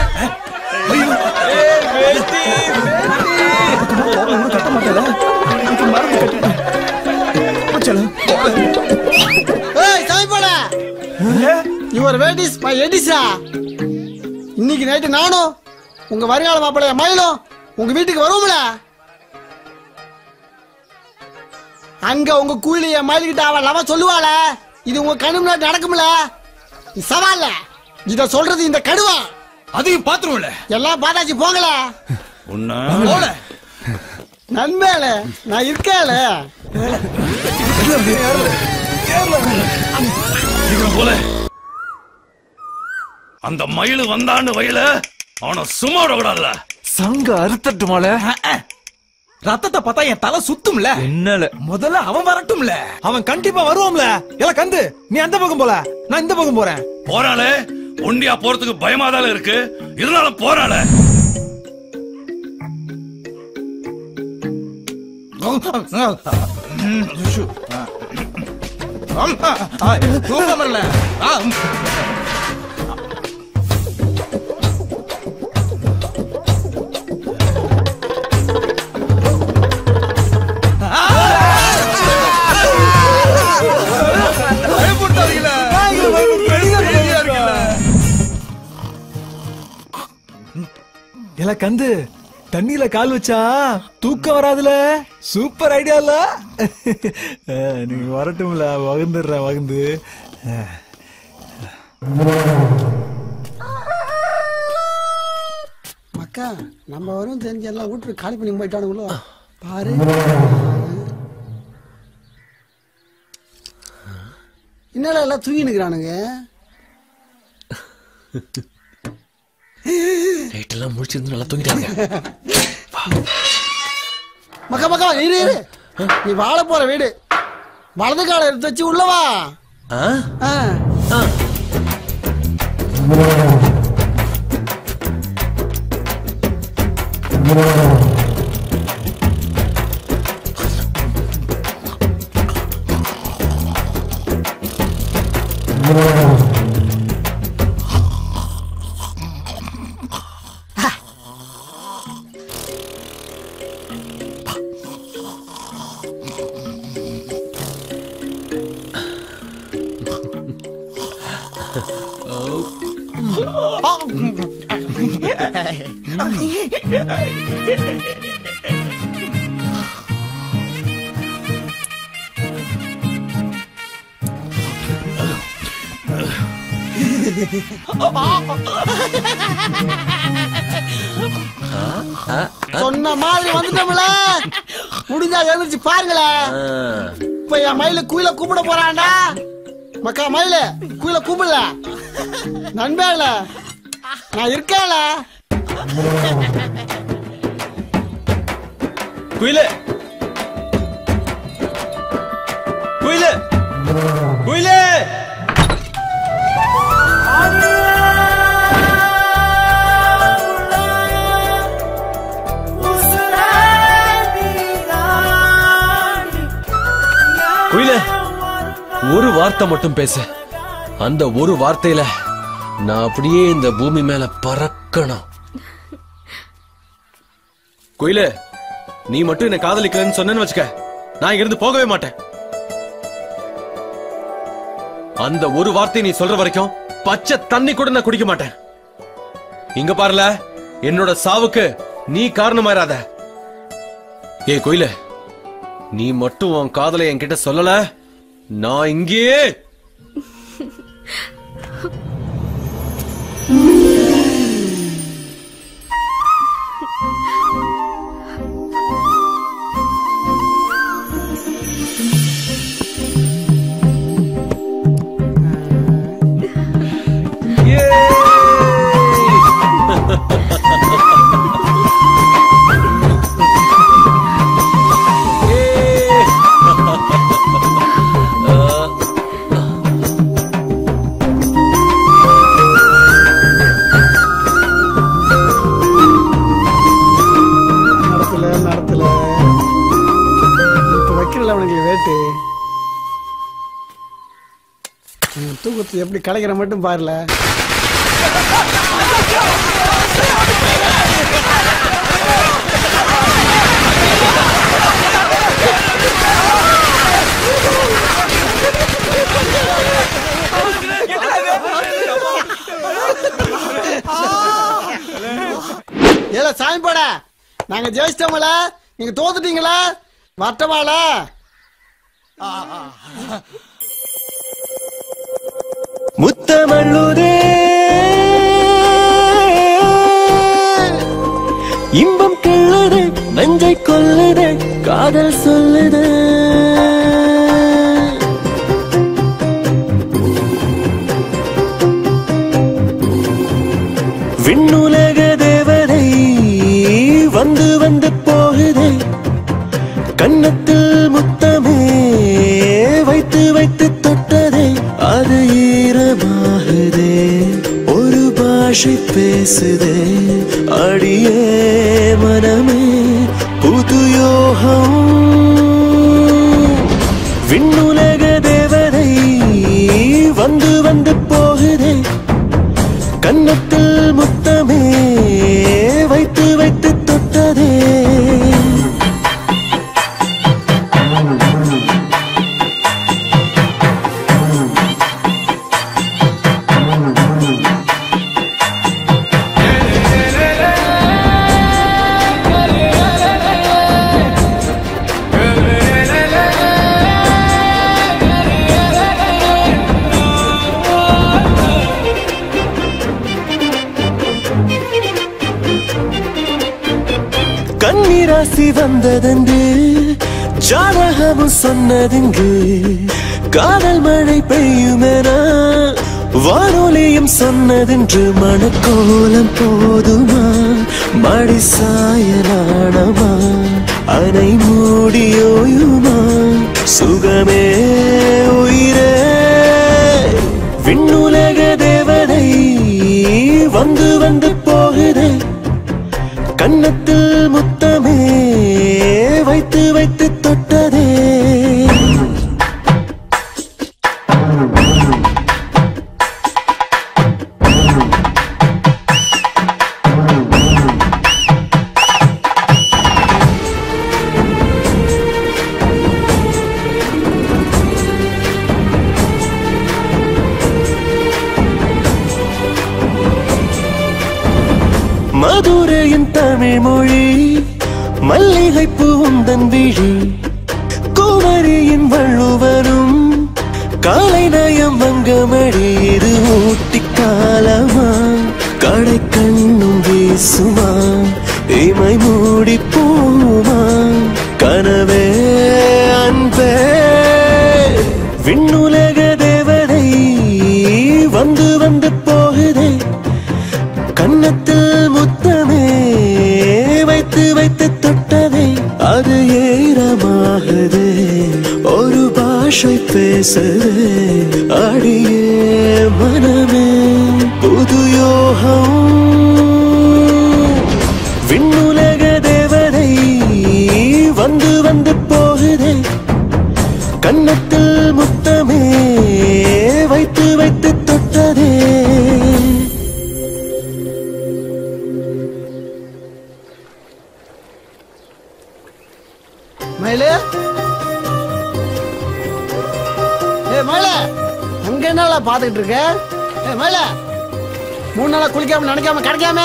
ஏய் சாய்பாட யுவர் வேட் மை எடிசா இன்னைக்கு நைட்டு நானும் உங்க வருங்கால மாப்பிளைய மயிலும் உங்க வீட்டுக்கு வருவோம்ல அங்க உங்க கூலிய மயில்கிட்ட அவன் லவ சொல்லுவாள இது உங்க கண்ணு முன்னாடி நடக்கும்ல இது சவால்ல இத சொல்றது இந்த கடுவா
அதையும் பாத்துருவோம்ல
எல்லாம் பாத்தாச்சு போங்கல
போல
நன்மேல நான் இருக்கேல
சீக்கிரம் போல அந்த மயிலு வந்தான்னு வயல அவனை சும்மா விடக்கூடாதுல
சங்க அறுத்தட்டுமால ரத்தத்தை பார்த்தா என் தலை சுத்தும்ல
என்னல
முதல்ல அவன் வரட்டும்ல அவன் கண்டிப்பா வருவான்ல எல்லாம் கந்து நீ அந்த பக்கம் போல நான் இந்த பக்கம் போறேன்
போறாளே ஒண்டியா போறதுக்கு பயமாதால இருக்கு இருந்தாலும் போறாளே
தூக்கம் வரல எல கந்து தண்ணியில கால் வச்சா தூக்கம் வராதுல சூப்பர் ஐடியா இல்ல நீங்க வரட்டும்ல வகுந்துடுறேன் வகுந்து
மக்கா நம்ம வரும் தெரிஞ்சு எல்லாம் வீட்டுக்கு காலி பண்ணி போயிட்டானுங்களோ பாரு என்னடா எல்லாம் தூங்கி நிக்கிறானுங்க
நைட் எல்லாம் முடிச்சிருந்து நல்லா தூங்கிட்டாங்க
மக்கா மக்கா இரு இரு நீ வாழ போற வீடு வலது காலை எடுத்து வச்சு உள்ளவா
ஆ?
ஆ. சொன்ன மாதிரி வந்துட்டோம்ல முடிஞ்சா எழுந்திருச்சு பாருங்களேன் இப்ப என் மயில குயில கூப்பிட போறான்டா மக்கா மயில குயில கூப்பிடல நண்பேல நான் இருக்கேன்ல
குயிலு குயிலு குயிலு குயிலு ஒரு வார்த்தை மட்டும் பேசு அந்த ஒரு வார்த்தையில நான் அப்படியே இந்த பூமி மேல பறக்கணும் குயிலு நீ மட்டும் என்ன காதலிக்கலன்னு சொன்னேன்னு வச்சுக்க நான் இங்க இருந்து போகவே மாட்டேன் அந்த ஒரு வார்த்தை நீ சொல்ற வரைக்கும் பச்சை தண்ணி கூட நான் குடிக்க மாட்டேன் இங்க பாருல என்னோட சாவுக்கு நீ காரணமாயிராத ஏ குயில நீ மட்டும் உன் காதலை என்கிட்ட சொல்லல நான் இங்கேயே
நடத்தல நடத்தல இப்ப வைக்கிறல அவனுக்கு வேட்டு உம், தூக்கத்தை எப்படி கலைக்கிற மட்டும் பாருல ஏல சாமி போட நாங்க ஜெயிச்சிட்டோம்ல நீங்க தோத்துட்டீங்களா வட்டமால
முத்தமல்லுதே இன்பம் கிள்ளுது நஞ்சை கொல்லுது காதல் சொல்லுது விண்ணுலக தேவதை வந்து வந்து போகுதே கன்னத்தில் முத்தமே வைத்து வைத்து தொட்டதே அது ஈரமாகுதே ஒரு பாஷை பேசுதே அடியே மனமே புது யோகம் விண்ணுலக தேவதை வந்து வந்து போகுதே கன்னத்தில் முத்தமே வைத்து வைத்து தொட்டதே கன்னிராசி வந்ததென்று ஜாதகமும் சொன்னதென்று காதல் மழை பெய்யுமென வானொலியும் சொன்னதென்று மனக்கோலம் போதுமா மடி சாயலானமா அனை மூடியோயுமா சுகமே உயிரே விண்ணுலக தேவதை வந்து வந்து போகுதே கன்னத்தில் முத்தமே வைத்து வைத்து தொட்டதே மதுரையின் தமிழ் மொழி மல்லிகை பூந்தன் விழி குமரியின் வள்ளுவரும் காலை நயம் வங்கமடி இது ஊட்டி காலமா கடை கண்ணும் வீசுமா இமை மூடி போமா கனவே அன்பே விண்ணுலக தேவதை வந்து வந்து போகுதே கன்னத்தில் முத்தமே வைத்து வைத்து தொட்டதே அது ஏறமாகுதே ஒரு பாஷை பேசுதே அடியே மனமே புது யோகம் விண்ணுலக தேவதை வந்து வந்து போகுதே கன்னத்தில் முத்தமே வைத்து வைத்து தொட்டதே
மயிலு ஏ மயில அங்க என்னடா பாத்துக்கிட்டு இருக்க ஏ மயில மூணு நாளா குளிக்காம நினைக்காம கிடைக்காம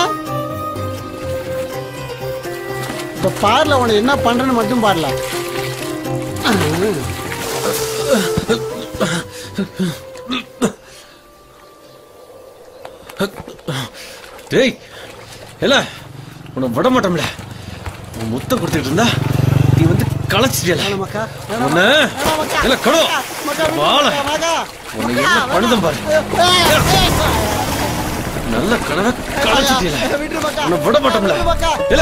இப்ப பாருல உனக்கு என்ன பண்றேன்னு மட்டும் பாருல
டேய் இல்ல உன்னை விட மாட்டோம்ல உன் முத்தம் கொடுத்துட்டு இருந்தா நீ வந்து களைச்சிட்டியல உன்ன இல்ல கடோ வாழ உன்னை என்ன பண்ணுதும் பாரு நல்ல கனவை களைச்சிட்டியல உன்னை விட மாட்டோம்ல இல்ல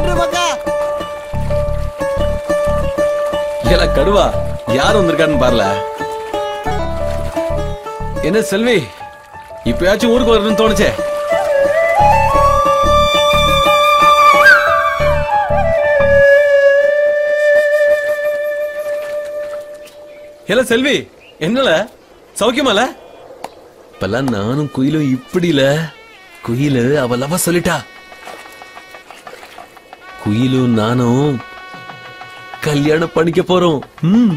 இல்ல கடுவா யார் வந்திருக்கான்னு பாருல என்ன செல்வி இப்பயாச்சும் ஊருக்கு வரணும்னு தோணுச்சே ஹலோ செல்வி என்னல சௌக்கியமால இப்பெல்லாம் நானும் குயிலும் இப்படில குயிலு அவ லவ சொல்லிட்டா குயிலும் நானும் கல்யாணம் பண்ணிக்க போறோம் ம்.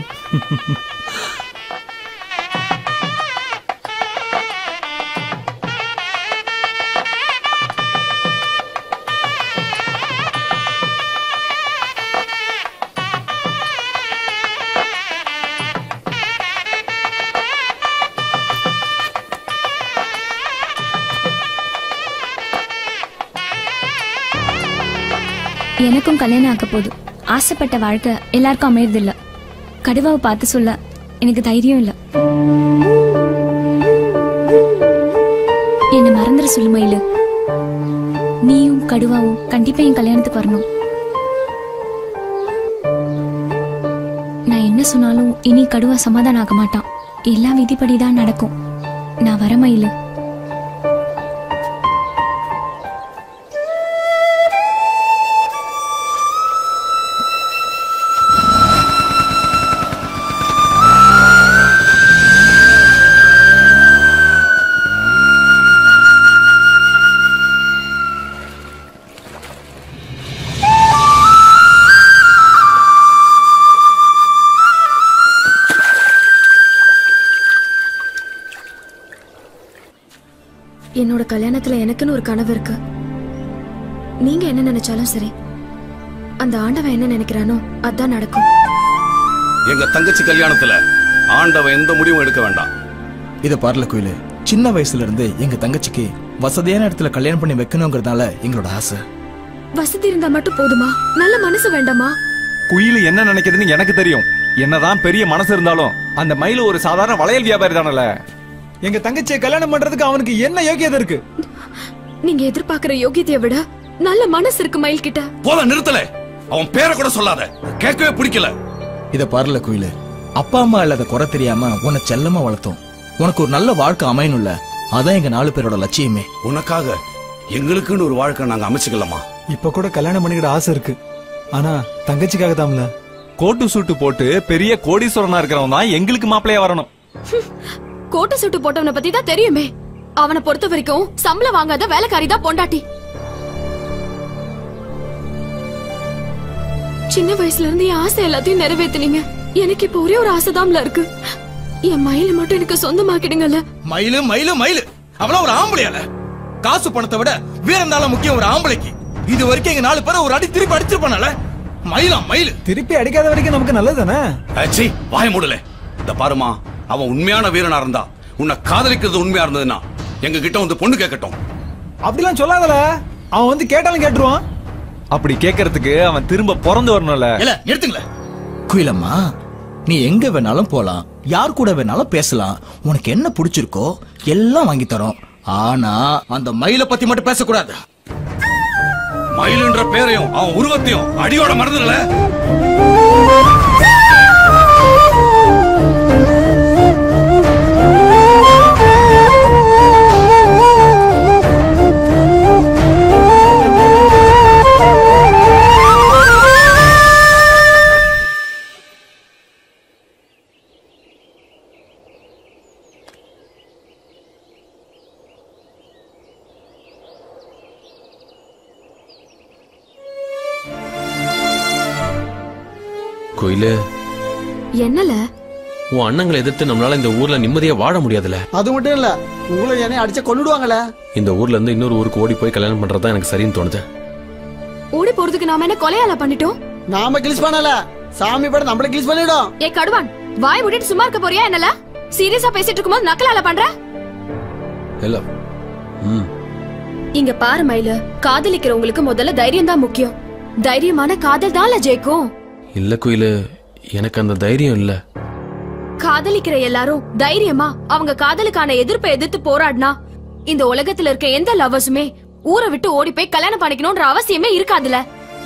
எனக்கும் கல்யாணம் ஆக்க போகுது ஆசைப்பட்ட வாழ்க்கை எல்லாருக்கும் அமையறதில்ல கடுவாவை பார்த்து சொல்ல எனக்கு தைரியம் இல்ல என்ன மறந்துட சொல்லு மயிலு நீயும் கடுவாவும் கண்டிப்பா என் கல்யாணத்துக்கு வரணும் நான் என்ன சொன்னாலும் இனி கடுவா சமாதானம் ஆக மாட்டான் எல்லாம் விதிப்படிதான் நடக்கும் நான் வர மயிலு
என்னோட கல்யாணத்துல எனக்குன்னு ஒரு கனவு இருக்கு நீங்க என்ன நினைச்சாலும் சரி அந்த ஆண்டவன் என்ன நினைக்கிறானோ அதான் நடக்கும்
எங்க தங்கச்சி கல்யாணத்துல ஆண்டவன் எந்த முடிவும் எடுக்க வேண்டாம்
இத பாருல கோயிலு சின்ன வயசுல இருந்து எங்க தங்கச்சிக்கு வசதியான இடத்துல கல்யாணம் பண்ணி வைக்கணுங்கிறதால எங்களோட ஆசை
வசதி இருந்தா மட்டும் போதுமா நல்ல மனசு வேண்டாமா
குயில் என்ன நினைக்குதுன்னு எனக்கு தெரியும் என்னதான் பெரிய மனசு இருந்தாலும் அந்த மயில ஒரு சாதாரண வளையல் வியாபாரி தானல
எங்க தங்கச்சியை கல்யாணம் பண்றதுக்கு அவனுக்கு என்ன யோகியதை இருக்கு
நீங்க எதிர்பார்க்கிற யோகியத்தைய விட நல்ல மனசு இருக்கு மயில் கிட்ட
போத நிறுத்தல அவன் பேரை கூட சொல்லாத கேட்கவே பிடிக்கல
இத பாருல கோயிலு அப்பா அம்மா இல்லாத குறை தெரியாம உன்னை செல்லமா வளர்த்தோம் உனக்கு ஒரு நல்ல வாழ்க்கை அமையணும்ல அதான் எங்க நாலு பேரோட லட்சியமே
உனக்காக எங்களுக்குன்னு ஒரு வாழ்க்கை நாங்க அமைச்சுக்கலாமா
இப்ப கூட கல்யாணம் பண்ணிக்கிட ஆசை இருக்கு ஆனா தங்கச்சிக்காக தான்ல
கோட்டு சூட்டு போட்டு பெரிய கோடீஸ்வரனா இருக்கிறவன் தான் எங்களுக்கு மாப்பிள்ளையா வரணும்
கோட்டை சுட்டு போட்டவனை பத்தி தான் தெரியுமே அவனை பொறுத்த வரைக்கும் சம்பளம் வாங்காத வேலைக்காரி தான் பொண்டாட்டி சின்ன வயசுல இருந்து என் ஆசை எல்லாத்தையும் நிறைவேத்துனீங்க எனக்கு இப்ப ஒரே ஒரு ஆசைதான்ல இருக்கு என் மயில மட்டும் எனக்கு சொந்தமாக்கிடுங்கல்ல
மயிலு மயிலு மயிலு அவளா ஒரு ஆம்பளையால காசு பணத்தை விட வீரம் தாள முக்கியம் ஒரு ஆம்பளைக்கு இது வரைக்கும் எங்க நாலு பேரை ஒரு அடி திருப்பி அடிச்சிருப்பானால மயிலா மயிலு
திருப்பி அடிக்காத வரைக்கும் நமக்கு நல்லது தானே
ஆச்சி வாய மூடல இந்த பாருமா அவன் உண்மையான வீரனா இருந்தா உன்னை காதலிக்கிறது உண்மையா இருந்ததுன்னா எங்க கிட்ட வந்து பொண்ணு கேட்கட்டும்
அப்படிலாம் சொல்லாதல அவன் வந்து கேட்டாலும் கேட்டுருவான்
அப்படி கேட்கறதுக்கு அவன் திரும்ப பிறந்து வரணும்ல
இல்ல எடுத்துங்கள
குயிலம்மா நீ எங்க வேணாலும் போலாம் யார் கூட வேணாலும் பேசலாம் உனக்கு என்ன பிடிச்சிருக்கோ எல்லாம் வாங்கி தரோம் ஆனா
அந்த மயிலை பத்தி மட்டும் பேசக்கூடாது
மயிலுன்ற பேரையும் அவன் உருவத்தையும் அடியோட மறந்துடல
கோயிலு
என்னல
உன் அண்ணங்களை எதிர்த்து நம்மளால இந்த ஊர்ல நிம்மதியா வாழ முடியாதுல
அது மட்டும் இல்ல உங்களை என்னை அடிச்ச கொண்டுடுவாங்களே
இந்த ஊர்ல இருந்து இன்னொரு ஊருக்கு ஓடி போய் கல்யாணம் பண்றதுதான் எனக்கு சரின்னு தோணுது
ஓடி போறதுக்கு நாம என்ன கொலையால பண்ணிட்டோம்
நாம கிளிஸ் பண்ணல சாமி படம் நம்மள கிளிஸ் பண்ணிடும்
ஏ கடுவான் வாய் விட்டுட்டு சும்மா இருக்க போறியா என்னல சீரியஸா பேசிட்டு இருக்கும்போது நக்கலால பண்ற
இல்ல ம்
இங்க பாரு மயிலு காதலிக்கிறவங்களுக்கு முதல்ல தைரியம் தான் முக்கியம் தைரியமான காதல் தான்ல ஜெயிக்கும்
இல்ல கோயிலு எனக்கு அந்த தைரியம் இல்ல
காதலிக்கிற எல்லாரும் தைரியமா அவங்க காதலுக்கான எதிர்ப்பை எதிர்த்து போராடினா இந்த உலகத்துல இருக்க எந்த லவ்வர்ஸுமே ஊரை விட்டு ஓடி போய் கல்யாணம் பண்ணிக்கணும்ன்ற அவசியமே இருக்காதுல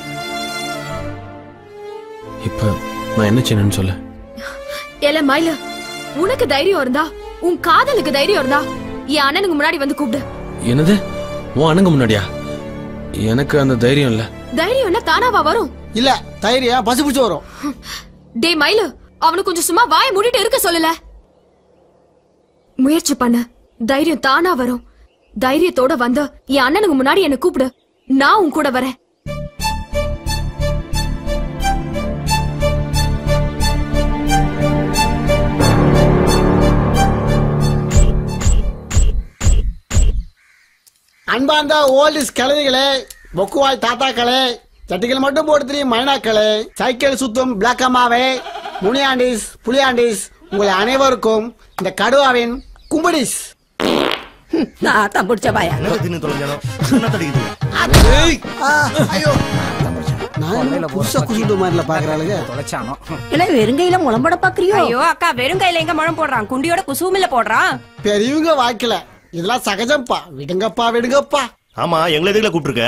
இப்ப நான் என்ன செய்யணும்னு சொல்ல
ஏல மயிலு உனக்கு தைரியம் இருந்தா உன் காதலுக்கு தைரியம் இருந்தா என் அண்ணனுக்கு முன்னாடி வந்து கூப்பிடு
என்னது உன் அண்ணங்க முன்னாடியா எனக்கு அந்த தைரியம் இல்ல
தைரியம்னா தானாவா வரும்
இல்ல தைரியம் பசு பிடிச்சு வரும்
டே மயிலு அவனுக்கு கொஞ்சம் சும்மா வாய மூடிட்டு இருக்க சொல்லல முயற்சி பண்ண தைரியம் தானா வரும் தைரியத்தோட வந்த என் அண்ணனுக்கு முன்னாடி என்ன கூப்பிடு நான் உன் கூட வரேன்
அன்பார்ந்த ஓல்டிஸ் கிழவிகளே பொக்குவாய் தாத்தாக்களே சட்டிகள் மட்டும் போட்டு தெரியும் மைனாக்களே சைக்கிள் சுத்தும் பிளாக் அம்மாவே முனியாண்டிஸ் புலியாண்டிஸ் உங்களை அனைவருக்கும் இந்த கடுவாவின் கும்படிஸ்
நான் தான் பிடிச்ச பாயா
ஐயோ நான் புதுசா குசுட்டு மாதிரில பாக்குறாளுங்க
தொலைச்சானோ
இல்ல வெறுங்கையில முளம்பட பாக்குறியோ ஐயோ அக்கா வெறுங்கையில எங்க முழம் போடுறான் குண்டியோட குசுமில்ல போடுறான்
பெரியவங்க வாய்க்கல இதெல்லாம் சகஜம்ப்பா விடுங்கப்பா விடுங்கப்பா
ஆமா எங்களை எதுக்குல கூப்பிட்டுருக்க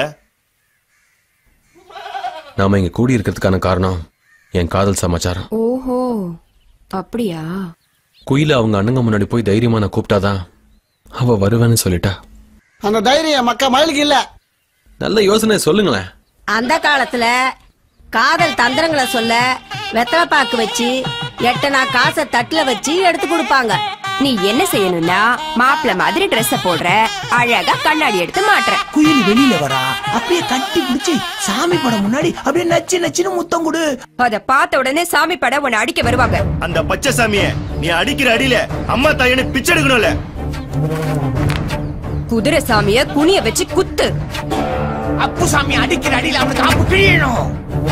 நாம இங்க கூடி இருக்கிறதுக்கான காரணம் என் காதல் சமாச்சாரம்
ஓஹோ அப்படியா
குயில அவங்க அண்ணங்க முன்னாடி போய் தைரியமா நான் கூப்பிட்டாதான் அவ வருவேன்னு சொல்லிட்டா
அந்த தைரியம் மக்கா மயிலுக்கு இல்ல
நல்ல யோசனை சொல்லுங்களேன்
அந்த காலத்துல காதல் தந்திரங்களை சொல்ல வெத்தலை பாக்கு வச்சு எட்டனா காசை தட்டுல வச்சு எடுத்து கொடுப்பாங்க நீ என்ன செய்யணும்னா மாப்பிள்ள மாதிரி Dress போடுற அழகா கண்ணாடி எடுத்து மாட்டுற
குயில் வெளியில வரா அப்படியே கட்டி பிடிச்சி சாமி படம் முன்னாடி அப்படியே நச்சு நச்சுன்னு முத்தம் கொடு
அத பார்த்த உடனே சாமி பட உன்னை அடிக்க வருவாங்க
அந்த பச்சை சாமிய நீ அடிக்கிற அடியில அம்மா தாயனு பிச்சை எடுக்கணும்ல
குதிரை சாமிய குனிய வச்சு குத்து
அப்பு சாமி அடிக்கிற அடியில அவனுக்கு ஆப்பு கிழியணும்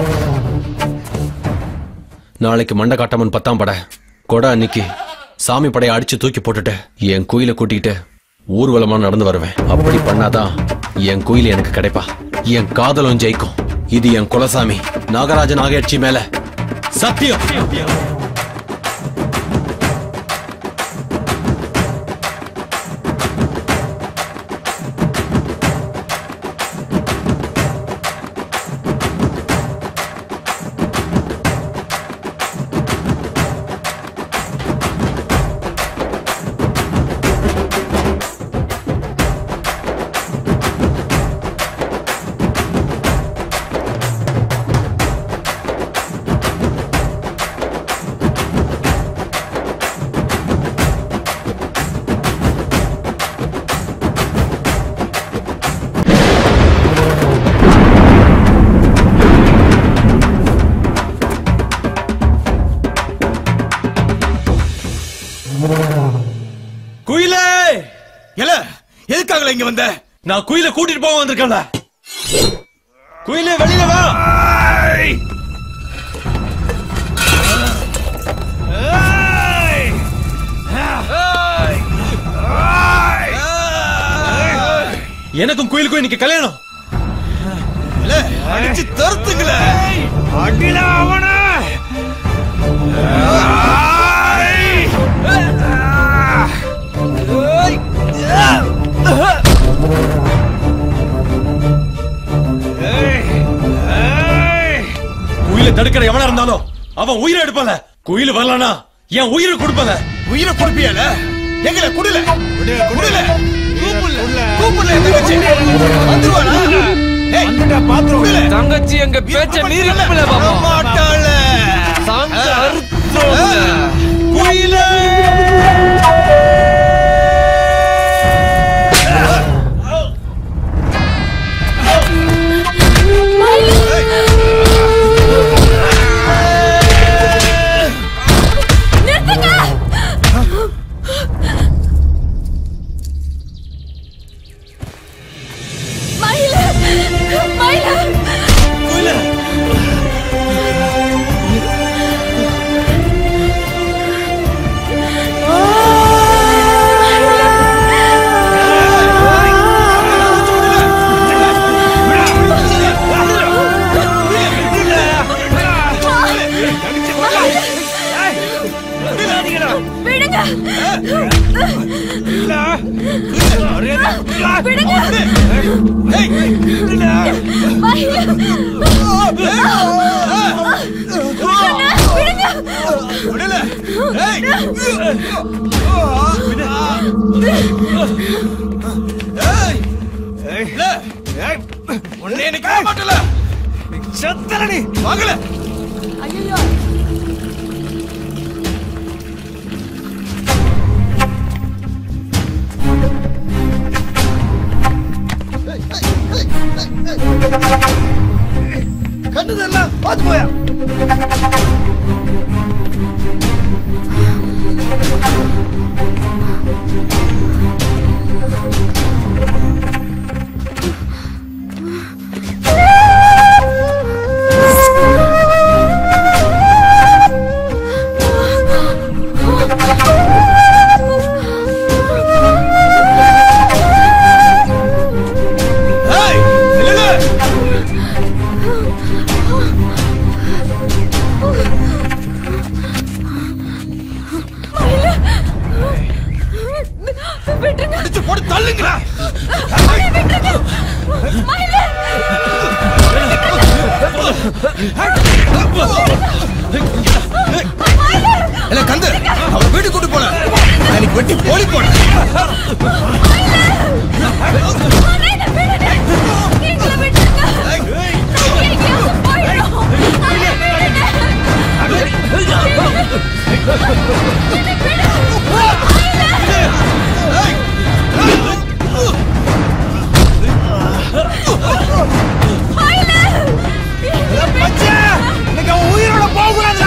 நாளைக்கு மண்டை காட்டாமன் பத்தாம் பட கொடை அன்னைக்கு சாமி படையை அடிச்சு தூக்கி போட்டுட்டு என் கோயிலை கூட்டிக்கிட்டு ஊர்வலமா நடந்து வருவேன் அப்படி பண்ணாதான் என் கோயில் எனக்கு கிடைப்பா என் காதலும் ஜெயிக்கும் இது என் குலசாமி நாகராஜ நாகேட்சி மேல சத்தியம்
இங்க வந்த நான் குயில கூட்டிட்டு போக வந்திருக்கேன்ல குயிலே வெளியில வா எனக்கும் குயிலுக்கும் இன்னைக்கு கல்யாணம்
அடிச்சு தருத்துங்களே அடில அவன
குயில தடுக்கிற எவனா இருந்தாலும் அவன் உயிரை எடுப்பல குயில் வரலனா என் உயிரை கொடுப்பல
உயிரை கொடுப்பியால எங்களை குடுல குடுல கூப்பிடல கூப்பிடல தங்கச்சி வந்துருவானா ஏய் வந்துட்டா பாத்துருவோம்
தங்கச்சி எங்க பேச்ச மீறி பாப்பா
மாட்டாள
சாங்க அறுத்தோம்
குயில
விடுங்க விடுங்க
உன்னை எனக்கு மாட்டல செத்தலடி வாங்கல கண்டதெல்லாம் பார்த்து போயா ஏய் நில்லு
விட்டுருங்க
அடிச்சு போட்டு தள்ளுங்களா இல்ல கந்து அவ வீட்டுக்கு கூட்டு போன நான் இன்னைக்கு வெட்டி போலி போன இன்னைக்கு அவன் உயிரோட போக கூடாதுடா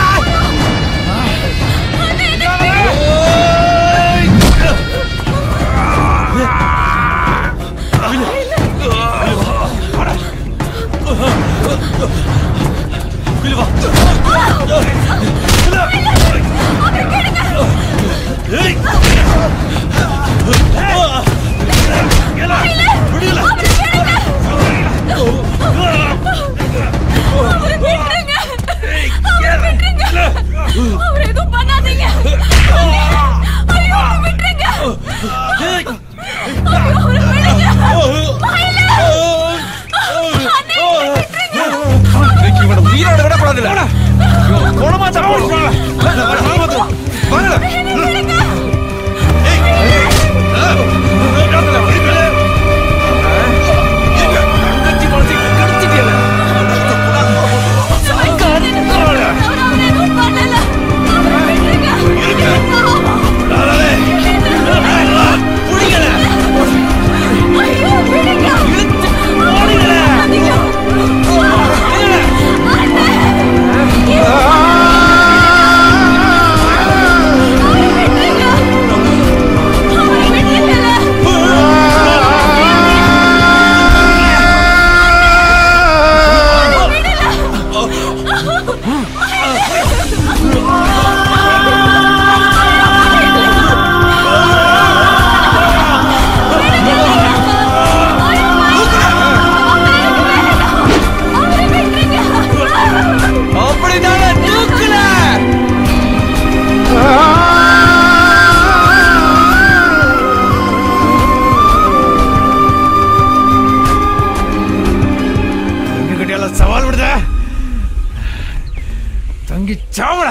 தங்கி சாவல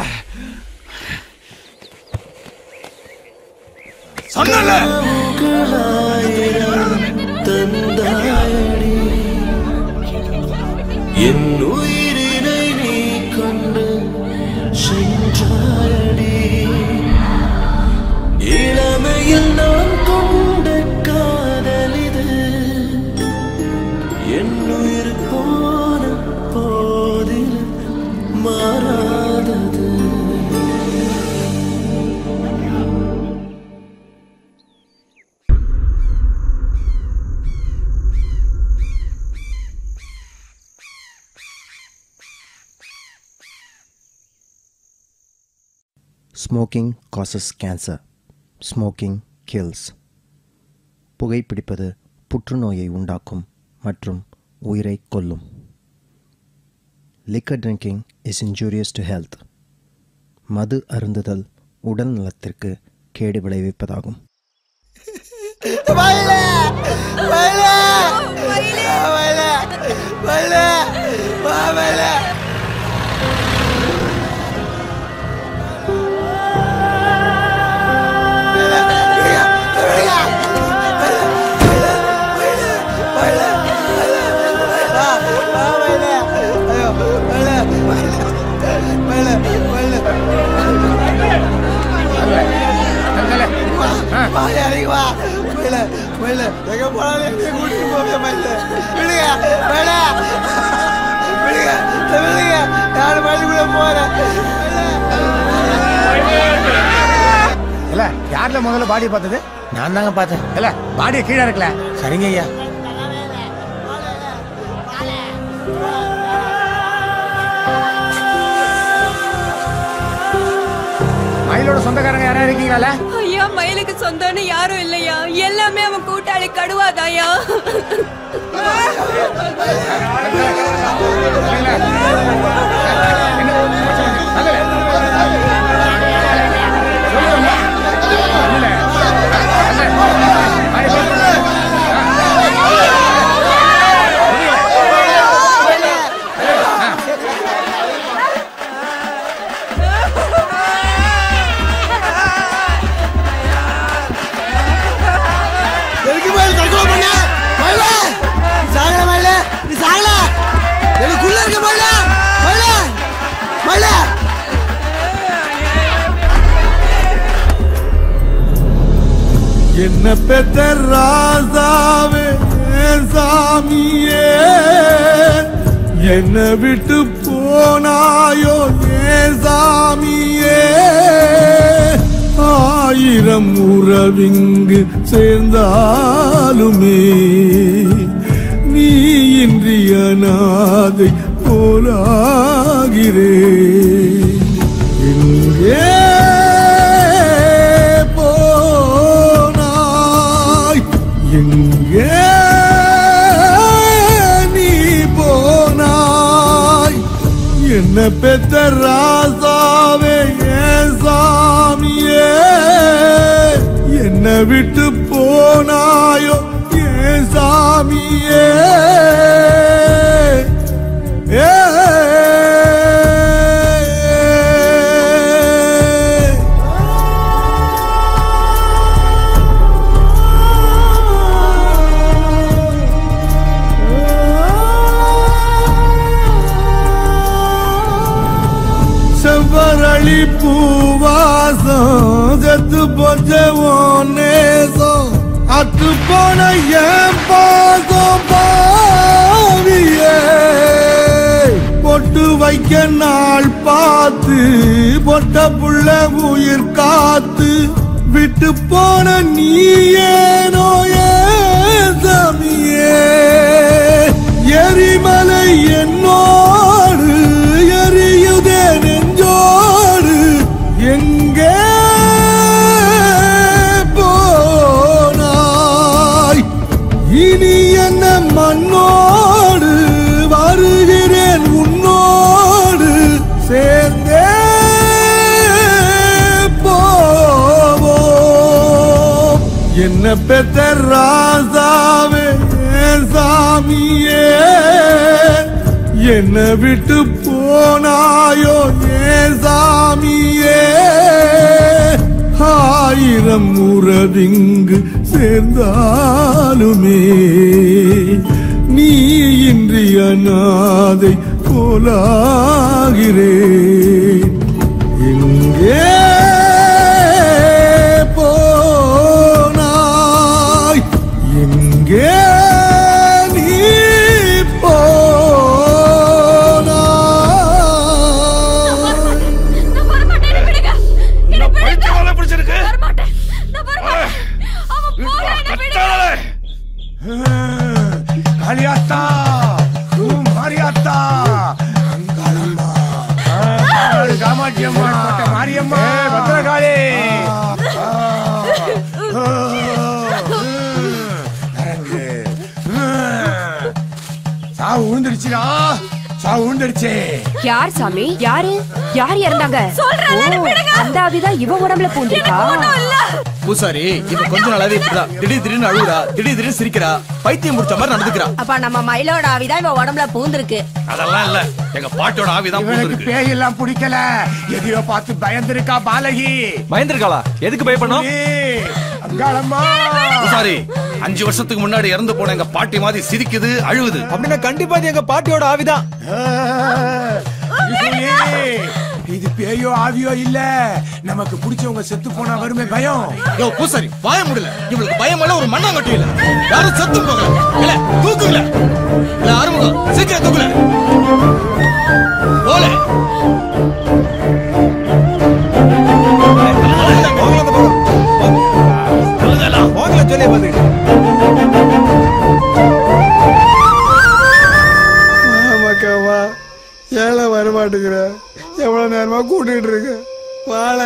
சொன்னல
என் உயிரினை நீ கொண்டு சென்றாயடி இளமையில் நான் கொண்ட காதலிது என் உயிர் போன போதில் மாறாதது
smoking causes cancer smoking kills புகைப்பிடிப்பது புற்றுநோயை உண்டாக்கும் மற்றும் உயிரை கொல்லும் liquor drinking is injurious to health மது அருந்துதல் உடல் நலத்திற்கு கேடு விளைவிப்பதாகும்
மயில மயில மயில மயில வா மயில வாய் இறங்கி வா மயில மயில எங்க போனாலும் எங்க கூட்டிட்டு போங்க மயில விடுங்க மயில விடுங்க விடுங்க நான் மயிலுக்குள்ள போறேன்
இல்ல யார்ல முதல்ல பாடி பார்த்தது நான் தாங்க பார்த்தேன் இல்ல பாடியை கீழே இருக்கல சரிங்க ஐயா மயிலோட சொந்தக்காரங்க யாரா இருக்கீங்களா
ஐயா மயிலுக்கு சொந்தம்னு யாரும் இல்லையா எல்லாமே அவன் கூட்டாளி கடுவாதாயா
எதுக்கு மயில் தற்கொலை பண்ண மயில நீ சாகல மயில நீ சாகல எனக்குள்ள இருக்க மயில மயில மயில
என்ன பெத்த ராசாவே சாமியே என்ன விட்டு போனாயோ ஏ சாமியே ஆயிரம் உறவிங்கு சேர்ந்தாலுமே நீ இன்றி அநாதை போலாகிறே எங்கே போனாய் எங்கே நீ போனாய் என்ன பெத்த ராசாவே ஏன் சாமியே என்ன விட்டு போனாயோ ஏன் சாமியே ஏ செவ்வரளி பூவாசம் செத்து போச்ச உன் நேசம் அத்து போன என் பாசம் பாவியே பொட்டு வைக்க நாள் பார்த்து பொட்ட புள்ள உயிர் காத்து விட்டு போன நீ ஏனோ ஏன் சாமியே எரிமலை என்னோடு எரியுதே நெஞ்சோடு எங்கே போனாய் இனி என்ன மண்ணோடு வருகிறேன் உன்னோடு சேர்ந்தே போவோம் என்ன பெத்த ராசாவே ஏன் சாமியே என்னை விட்டு போனாயோ ஏ சாமியே ஆயிரம் உறவிங்கு சேர்ந்தாலுமே நீ இன்றி அநாதை போலாகிறேன் எங்கே போனாய் எங்கே நீ போனாய்
பிடிச்சிருக்கு
காளியாத்தா மாரியாத்தா காமாட்சி அம்மா மாரியம்மா பத்திரகாளி சாவு விழுந்துருச்சுடா சாவு விழுந்துருச்சு
யார் சாமி யாரு யார் இறந்தாங்க ஓ, அந்த ஆவிதான் இவ உடம்புல பூந்திருக்கா
பூசாரி இவ கொஞ்ச நாளாவே இப்படிதான் திடீர் திடீர்னு அழுகுறா திடீர் திடீர்னு சிரிக்கிறா பைத்தியம் முடிச்ச மாதிரி நடந்துக்கிறா
அப்ப நம்ம மயிலோட ஆவிதான் இவ உடம்புல பூந்திருக்கு
அதெல்லாம் இல்ல எங்க பாட்டியோட ஆவிதான்
இவனுக்கு
பூந்திருக்கு
பேய் எல்லாம் பிடிக்கல எதையோ பார்த்து பயந்துருக்கா பாலகி
பயந்துருக்காளா எதுக்கு பயப்படணும்
அங்காளம்மா
சாரி அஞ்சு வருஷத்துக்கு முன்னாடி இறந்து போன எங்க பாட்டி மாதிரி சிரிக்குது அழுவுது
அப்படின்னா கண்டிப்பா இது எங்க பாட்டியோட ஆவிதான்
இது இது பேயோ ஆவியோ இல்ல நமக்கு பிடிச்சவங்க செத்து போனா வருமே பயம்
யோ பூசாரி வாய முடியல இவளுக்கு பயம் இல்ல ஒரு மண்ணாங்கட்டி இல்ல யாரும் செத்து போகல இல்ல தூக்குங்கள இல்ல ஆறுமுகம் சீக்கிரம் தூக்குல போல
போகல சொல்லி பாத்துக்கிட்டு
ஆமாக்கா வா ஏழை வரமாட்டேங்கிற எவ்வளவு நேரமா கூட்டிட்டு இருக்க வாழ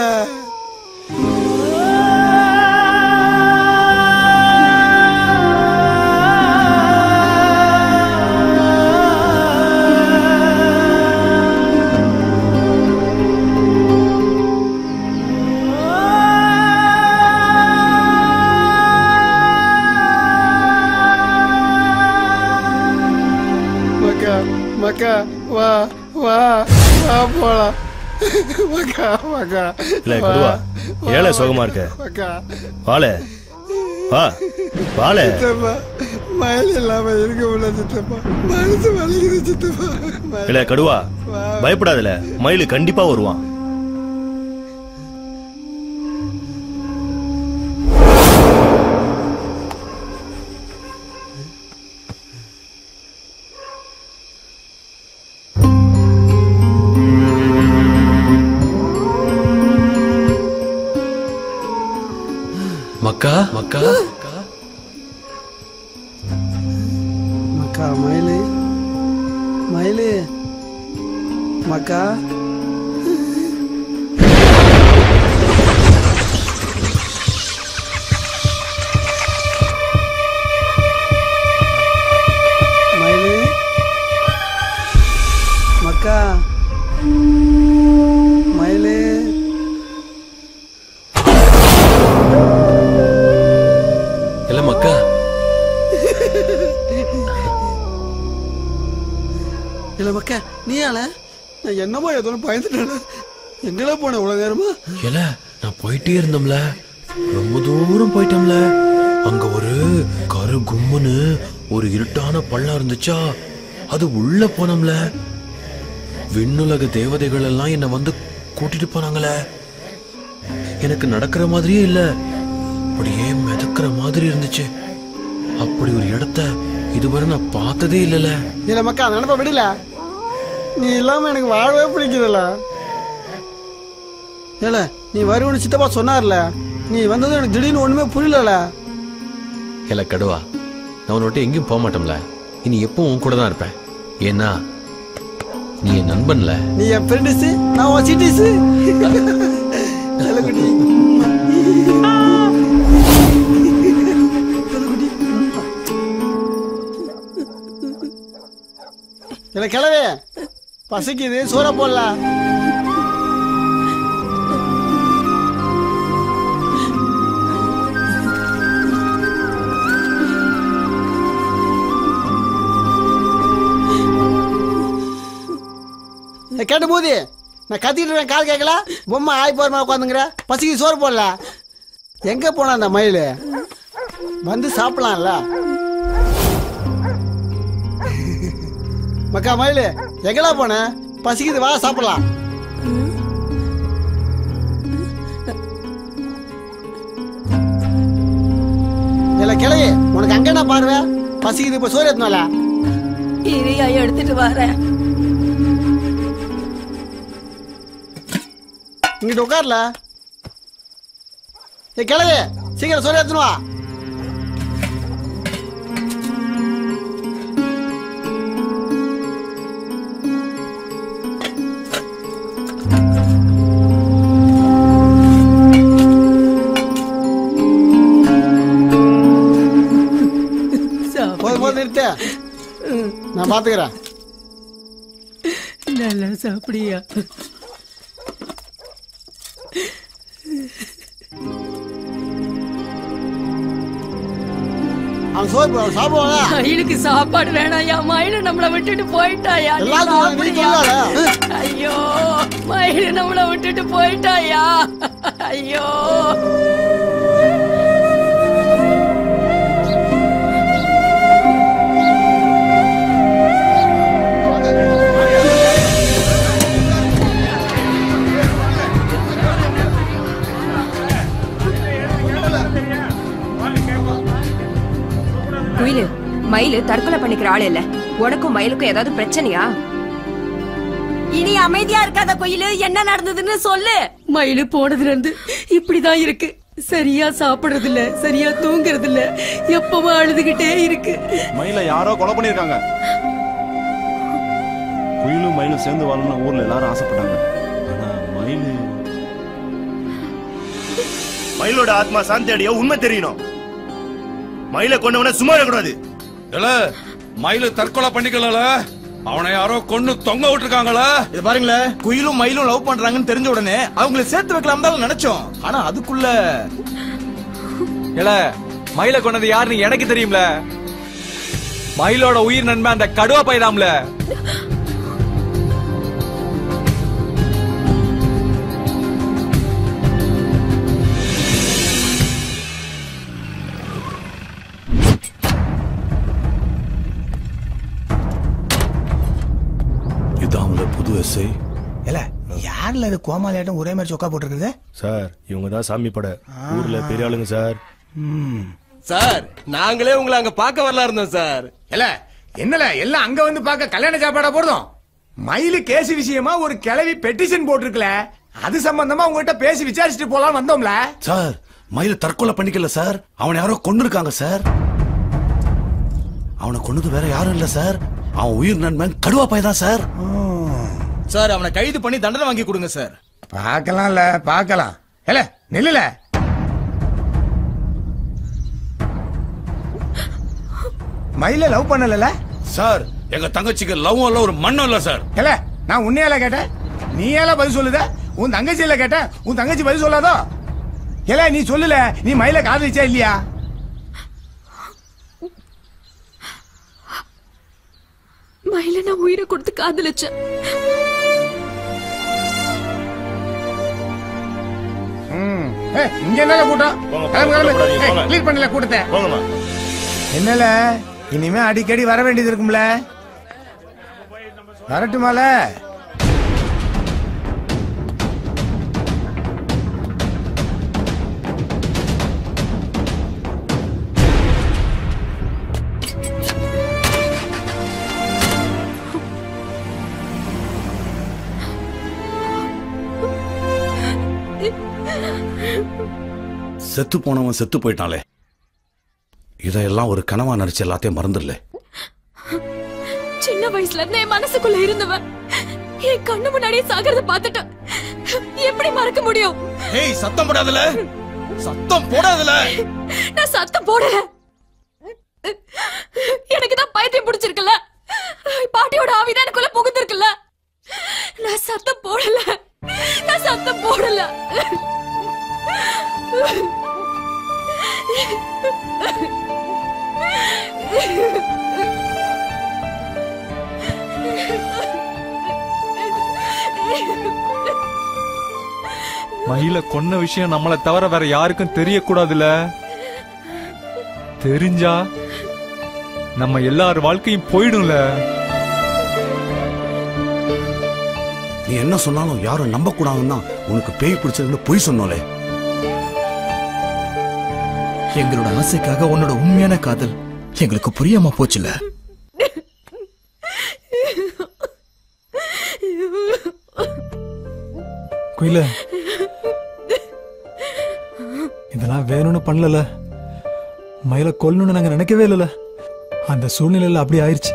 மக்கா மக்கா வா வா வா போலாம் மக்கா மக்கா
இல்ல குருவா ஏழை சுகமா இருக்க
மக்கா
வாழ வா வாழ
சித்தப்பா மயில் இல்லாம இருக்க முடியல சித்தப்பா மனசு வலிக்குது சித்தப்பா மயில்.
இல்ல கடுவா பயப்படாதல மயிலு கண்டிப்பா வருவான்
மக்கா மக்கா
மக்கா மயிலு மயிலு மக்கா மயிலு மக்கா மயிலு
இல்ல மக்கா
இல்ல மக்கா நீ ஆள நான் என்னமோ ஏதோ பயந்துட்டேன் எங்கெல்லாம் போன இவ்வளவு நேரமா
இல்ல நான் போயிட்டே இருந்தோம்ல ரொம்ப தூரம் போயிட்டோம்ல அங்க ஒரு கரு கும்முன்னு ஒரு இருட்டான பள்ளம் இருந்துச்சா அது உள்ள போனோம்ல விண்ணுலக தேவதைகள் எல்லாம் என்ன வந்து கூட்டிட்டு போனாங்களே எனக்கு நடக்கிற மாதிரியே இல்ல அப்படியே மிதக்கிற மாதிரி இருந்துச்சு அப்படி ஒரு இடத்த இதுவரை நான் பார்த்ததே இல்லல
இல்ல மக்கா அந்த நினைப்ப விடல நீ இல்லாம எனக்கு வாழவே பிடிக்குதுல்ல ஏல நீ வருவனு சித்தப்பா சொன்னார்ல நீ வந்தது எனக்கு திடீர்னு ஒண்ணுமே புரியலல
இல்ல கடுவா நான் உன்னை விட்டு எங்கேயும் போக மாட்டோம்ல இனி எப்பவும் உன் கூட தான் இருப்பேன் ஏன்னா நீ என் நண்பன்ல
நீ என் ஃப்ரெண்டுஸ் நான் உன் சிட்டிஸ் செல்லக்குட்டி இல்ல கிளவே பசிக்குது சோற போடலாம் ஏய், கேட்ட போதி நான் கத்திட்டு இருக்கேன் காது கேட்கல பொம்மை ஆய் போற மாதிரி உட்காந்துங்கிற பசிக்கு சோறு போடல எங்க போனா அந்த மயில் வந்து சாப்பிடலாம்ல மக்கா மயில் எங்கடா போன பசிக்குது வா சாப்பிடலாம் இல்ல கிளையே உனக்கு அங்க என்ன பார்வை பசிக்குது இப்ப சோறு எத்தனால
இரியா எடுத்துட்டு வரேன்
இங்கிட்ட உட்கார்ல ஏ கிளையே சீக்கிரம் சோறு எடுத்துன்னு வா போதும் போதும் நிறுத்த நான் பாத்துக்கிறேன்
நல்லா சாப்பிடியா
அவன் சோறு போ- சாப்பிடுவானா
மயிலுக்கு சாப்பாடு வேணாயா மயிலு நம்மளை விட்டுட்டு போயிட்டாயா நீ
எல்லாத்துக்கும் நீ
சாப்பிடுயா.
சொல்லாத.
ஐயோ மயிலு நம்மளை விட்டுட்டு போயிட்டாயா ஐயோ
குயிலு மயிலு தற்கொலை பண்ணிக்கிற ஆள் இல்ல உனக்கும் மயிலுக்கும் ஏதாவது பிரச்சனையா இனி அமைதியா இருக்காத குயிலு என்ன நடந்ததுன்னு சொல்லு
மயிலு போனதுல இருந்து இப்படிதான் இருக்கு சரியா சாப்பிடுறது இல்ல சரியா தூங்குறது இல்ல எப்பவும் அழுதுகிட்டே இருக்கு
மயில யாரோ கொலை பண்ணிருக்காங்க குயிலும் மயிலும் சேர்ந்து வாழணும் ஊர்ல எல்லாரும் ஆசைப்பட்டாங்க ஆனா மயிலு
மயிலோட ஆத்மா சாந்தி அடைய உண்மை தெரியணும் மயிலை கொண்டவன சும்மா இருக்கக்கூடாது
இல்ல மயிலு தற்கொலை பண்ணிக்கல அவனை யாரோ கொன்னு தொங்க விட்டுருக்காங்களா
இது பாருங்களேன் குயிலும் மயிலும் லவ் பண்றாங்கன்னு தெரிஞ்ச உடனே அவங்கள சேர்த்து வைக்கலாம் தான் நினைச்சோம் ஆனா அதுக்குள்ள
இல்ல மயில கொண்டது யாருன்னு எனக்கு தெரியும்ல மயிலோட உயிர் நண்பன் அந்த கடுவா பைதாம்ல
இதாம்ல புது எஸ்ஐ
இல்ல யாருல இது கோமாளியாட்டம் ஒரே மாதிரி சொக்கா போட்டுருக்குது
சார் இவங்க தான் சாமி பட ஊர்ல பெரிய ஆளுங்க சார்
சார் நாங்களே உங்களை அங்க பார்க்க வரலாம் இருந்தோம் சார்
இல்ல என்னல எல்லாம் அங்க வந்து பார்க்க கல்யாண சாப்பாடா போடுறோம் மயிலு கேஸ் விஷயமா ஒரு கிளவி பெட்டிஷன் போட்டிருக்கல அது சம்பந்தமா உங்ககிட்ட பேசி விசாரிச்சுட்டு போலாம் வந்தோம்ல
சார் மயில தற்கொலை பண்ணிக்கல சார் அவனை யாரோ கொண்டு இருக்காங்க சார் அவனை கொன்னது வேற யாரும் இல்ல சார் அவன் உயிர் நண்பன் கடுவா பையன் தான் சார்
சார் அவனை கைது பண்ணி தண்டனை வாங்கி கொடுங்க சார்
பார்க்கலாம்ல பார்க்கலாம் இல்ல நில்லுல மயில லவ் பண்ணல
சார் எங்க தங்கச்சிக்கு லவ் இல்ல ஒரு மண்ணும் இல்ல சார்
இல்ல நான் உன்னையால கேட்டேன் நீ ஏல பதில் சொல்லுத உன் தங்கச்சியில கேட்டேன் உன் தங்கச்சி பதில் சொல்லாதோ இல்ல நீ சொல்லல நீ மயில காதலிச்சா இல்லையா
மயில நான் உயிரை கொடுத்து காதலிச்சேன்
ம். ஏய், இங்க என்னல கூட்டம் கிளம்பு கிளம்பு ஏய், clear பண்ணல கூட்டத்தை என்னல இனிமே அடிக்கடி வர வேண்டியது இருக்கும்ல வரட்டுமால
செத்து போனவன் செத்து போயிட்டாலே இதையெல்லாம் ஒரு கனவா நடிச்சு எல்லாத்தையும் மறந்துடல
சின்ன வயசுல இருந்து என் மனசுக்குள்ள இருந்தவன் என் கண்ணு முன்னாடியே சாகிறத பார்த்துட்டேன் எப்படி மறக்க முடியும்
ஏய் சத்தம் போடாதல சத்தம் போடாதல
நான் சத்தம் போடல எனக்கு தான் பைத்தியம் பிடிச்சிருக்குல்ல பாட்டியோட ஆவிதான் எனக்குள்ள புகுந்திருக்குல்ல நான் சத்தம் போடல நான் சத்தம் போடல
மயில கொன்ன விஷயம் நம்மளை தவிர வேற யாருக்கும் தெரியக்கூடாதுல தெரிஞ்சா நம்ம எல்லார் வாழ்க்கையும் போயிடும்ல
நீ என்ன சொன்னாலும் யாரும் நம்ப கூடாதுன்னா உனக்கு பேய் பிடிச்சதுன்னு பொய் சொன்னோலே
எங்களோட ஆசைக்காக உன்னோட உண்மையான காதல் எங்களுக்கு புரியாம போச்சுல
குயில இதெல்லாம் வேணும்னு பண்ணல மயில கொல்லணும்னு நாங்க நினைக்கவே இல்லைல்ல அந்த சூழ்நிலையில அப்படி ஆயிருச்சு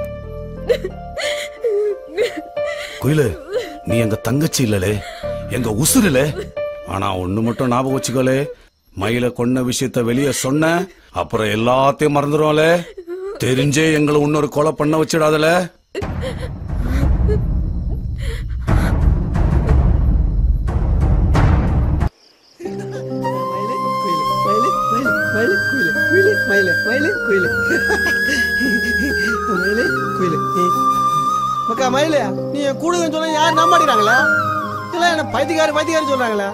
குயிலு நீ எங்க தங்கச்சி இல்லலே எங்க உசுருல ஆனா ஒண்ணு மட்டும் ஞாபகம் வச்சுக்கோலே மயில கொன்ன விஷயத்த வெளிய சொன்ன அப்புறம் எல்லாத்தையும் மறந்துடுவோம்ல தெரிஞ்சே எங்களை இன்னொரு கொலை பண்ண வச்சிடாதல
மயிலு மயிலு குயிலு குயிலு மயிலு மயிலு குயிலு மயிலு குயிலு ஏய். மக்கா மயிலு நீ என் கூடுதல் சொல்ல யாரும் நம்ப மாட்டேங்கிறாங்களா இல்ல என்ன பைத்தியக்காரி பைத்தியக்காரி சொல்றாங்களா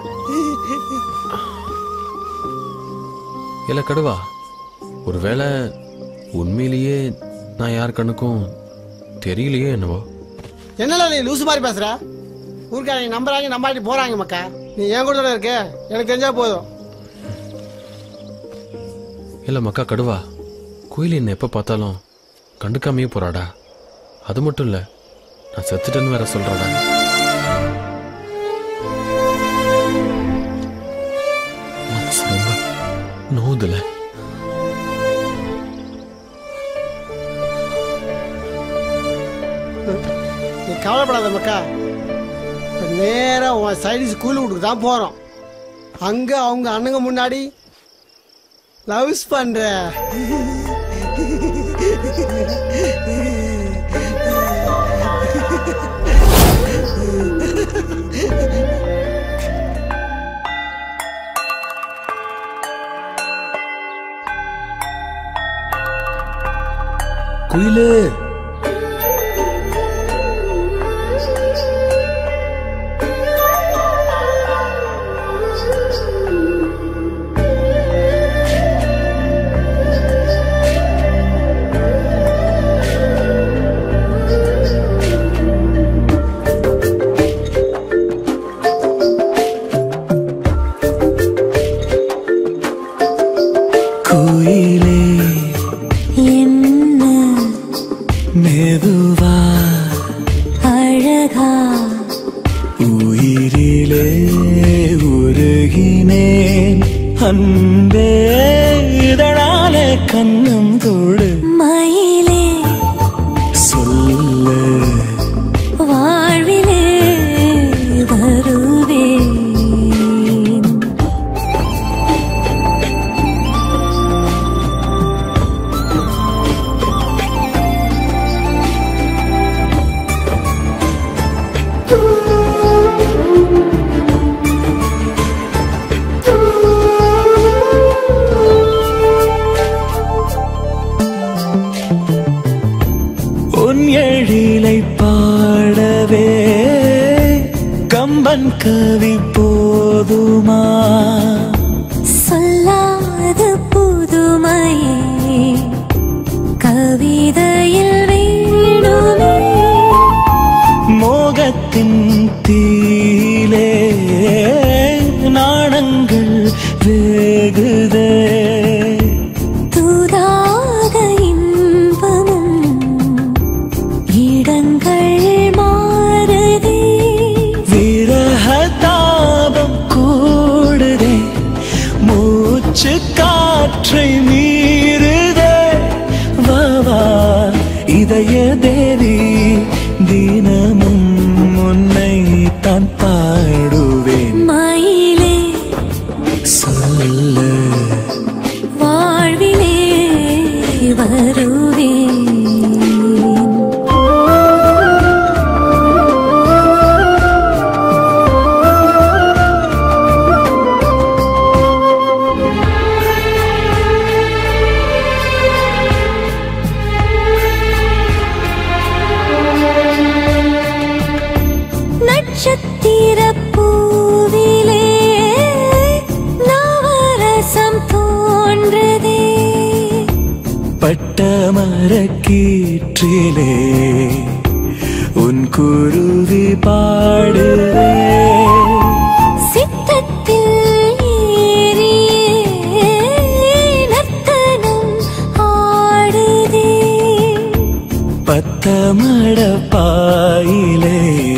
இல்ல கடுவா ஒருவேளை உண்மையிலேயே நான் யார் கண்ணுக்கும் தெரியலையே என்னவோ
என்னல நீ லூசு மாதிரி பேசுற ஊருக்காரங்க நம்புறாங்க நம்பாட்டி போறாங்க மக்கா நீ என் கூட தானே இருக்க எனக்கு தெரிஞ்சா போதும்
இல்ல மக்கா கடுவா குயில் என்ன எப்ப பார்த்தாலும் கண்டுக்காமையே போறாடா அது மட்டும் இல்ல நான் செத்துட்டேன்னு வேற சொல்றாடா மனசு ரொம்ப நோதுல
நீ கவலைப்படாத மக்கா இப்ப நேரா உன் சைடு ஸ்கூல் வீட்டுக்கு தான் போறோம் அங்க அவங்க அண்ணங்க முன்னாடி லவ்ஸ் பண்ற
குயிலு
குயிலே என்ன மெதுவா அழகா உயிரிலே உருகினேன் அன்பே இதழால கண்ணம் தொடு மயிலே சொல்லு வாழ்விலே வருவேன் உன் எழிலை பாடவே கம்பன் கவி போதுமா சொல்லாத புதுமையே கவிதையில் வேணுமே மோகத்தின் தீலே நாணங்கள் வேகுதே தூதாக இன்பமும் இடங்கள் மாறுதே விரக தாபம் கூடுதே மூச்சு காற்றை மீறுதே வா வா இதய தேவி தினமும் உன்னை தான் பாடுவேன் மயிலே சொல்ல வாழ்விலே வருவேன் நட்சத்திர பூவிலே மரக்கீற்றிலே உன் குருவி பாடுதே
சித்தத்தில் ஏறியே நர்த்தனம் ஆடுதே
பத்தமட பாயிலே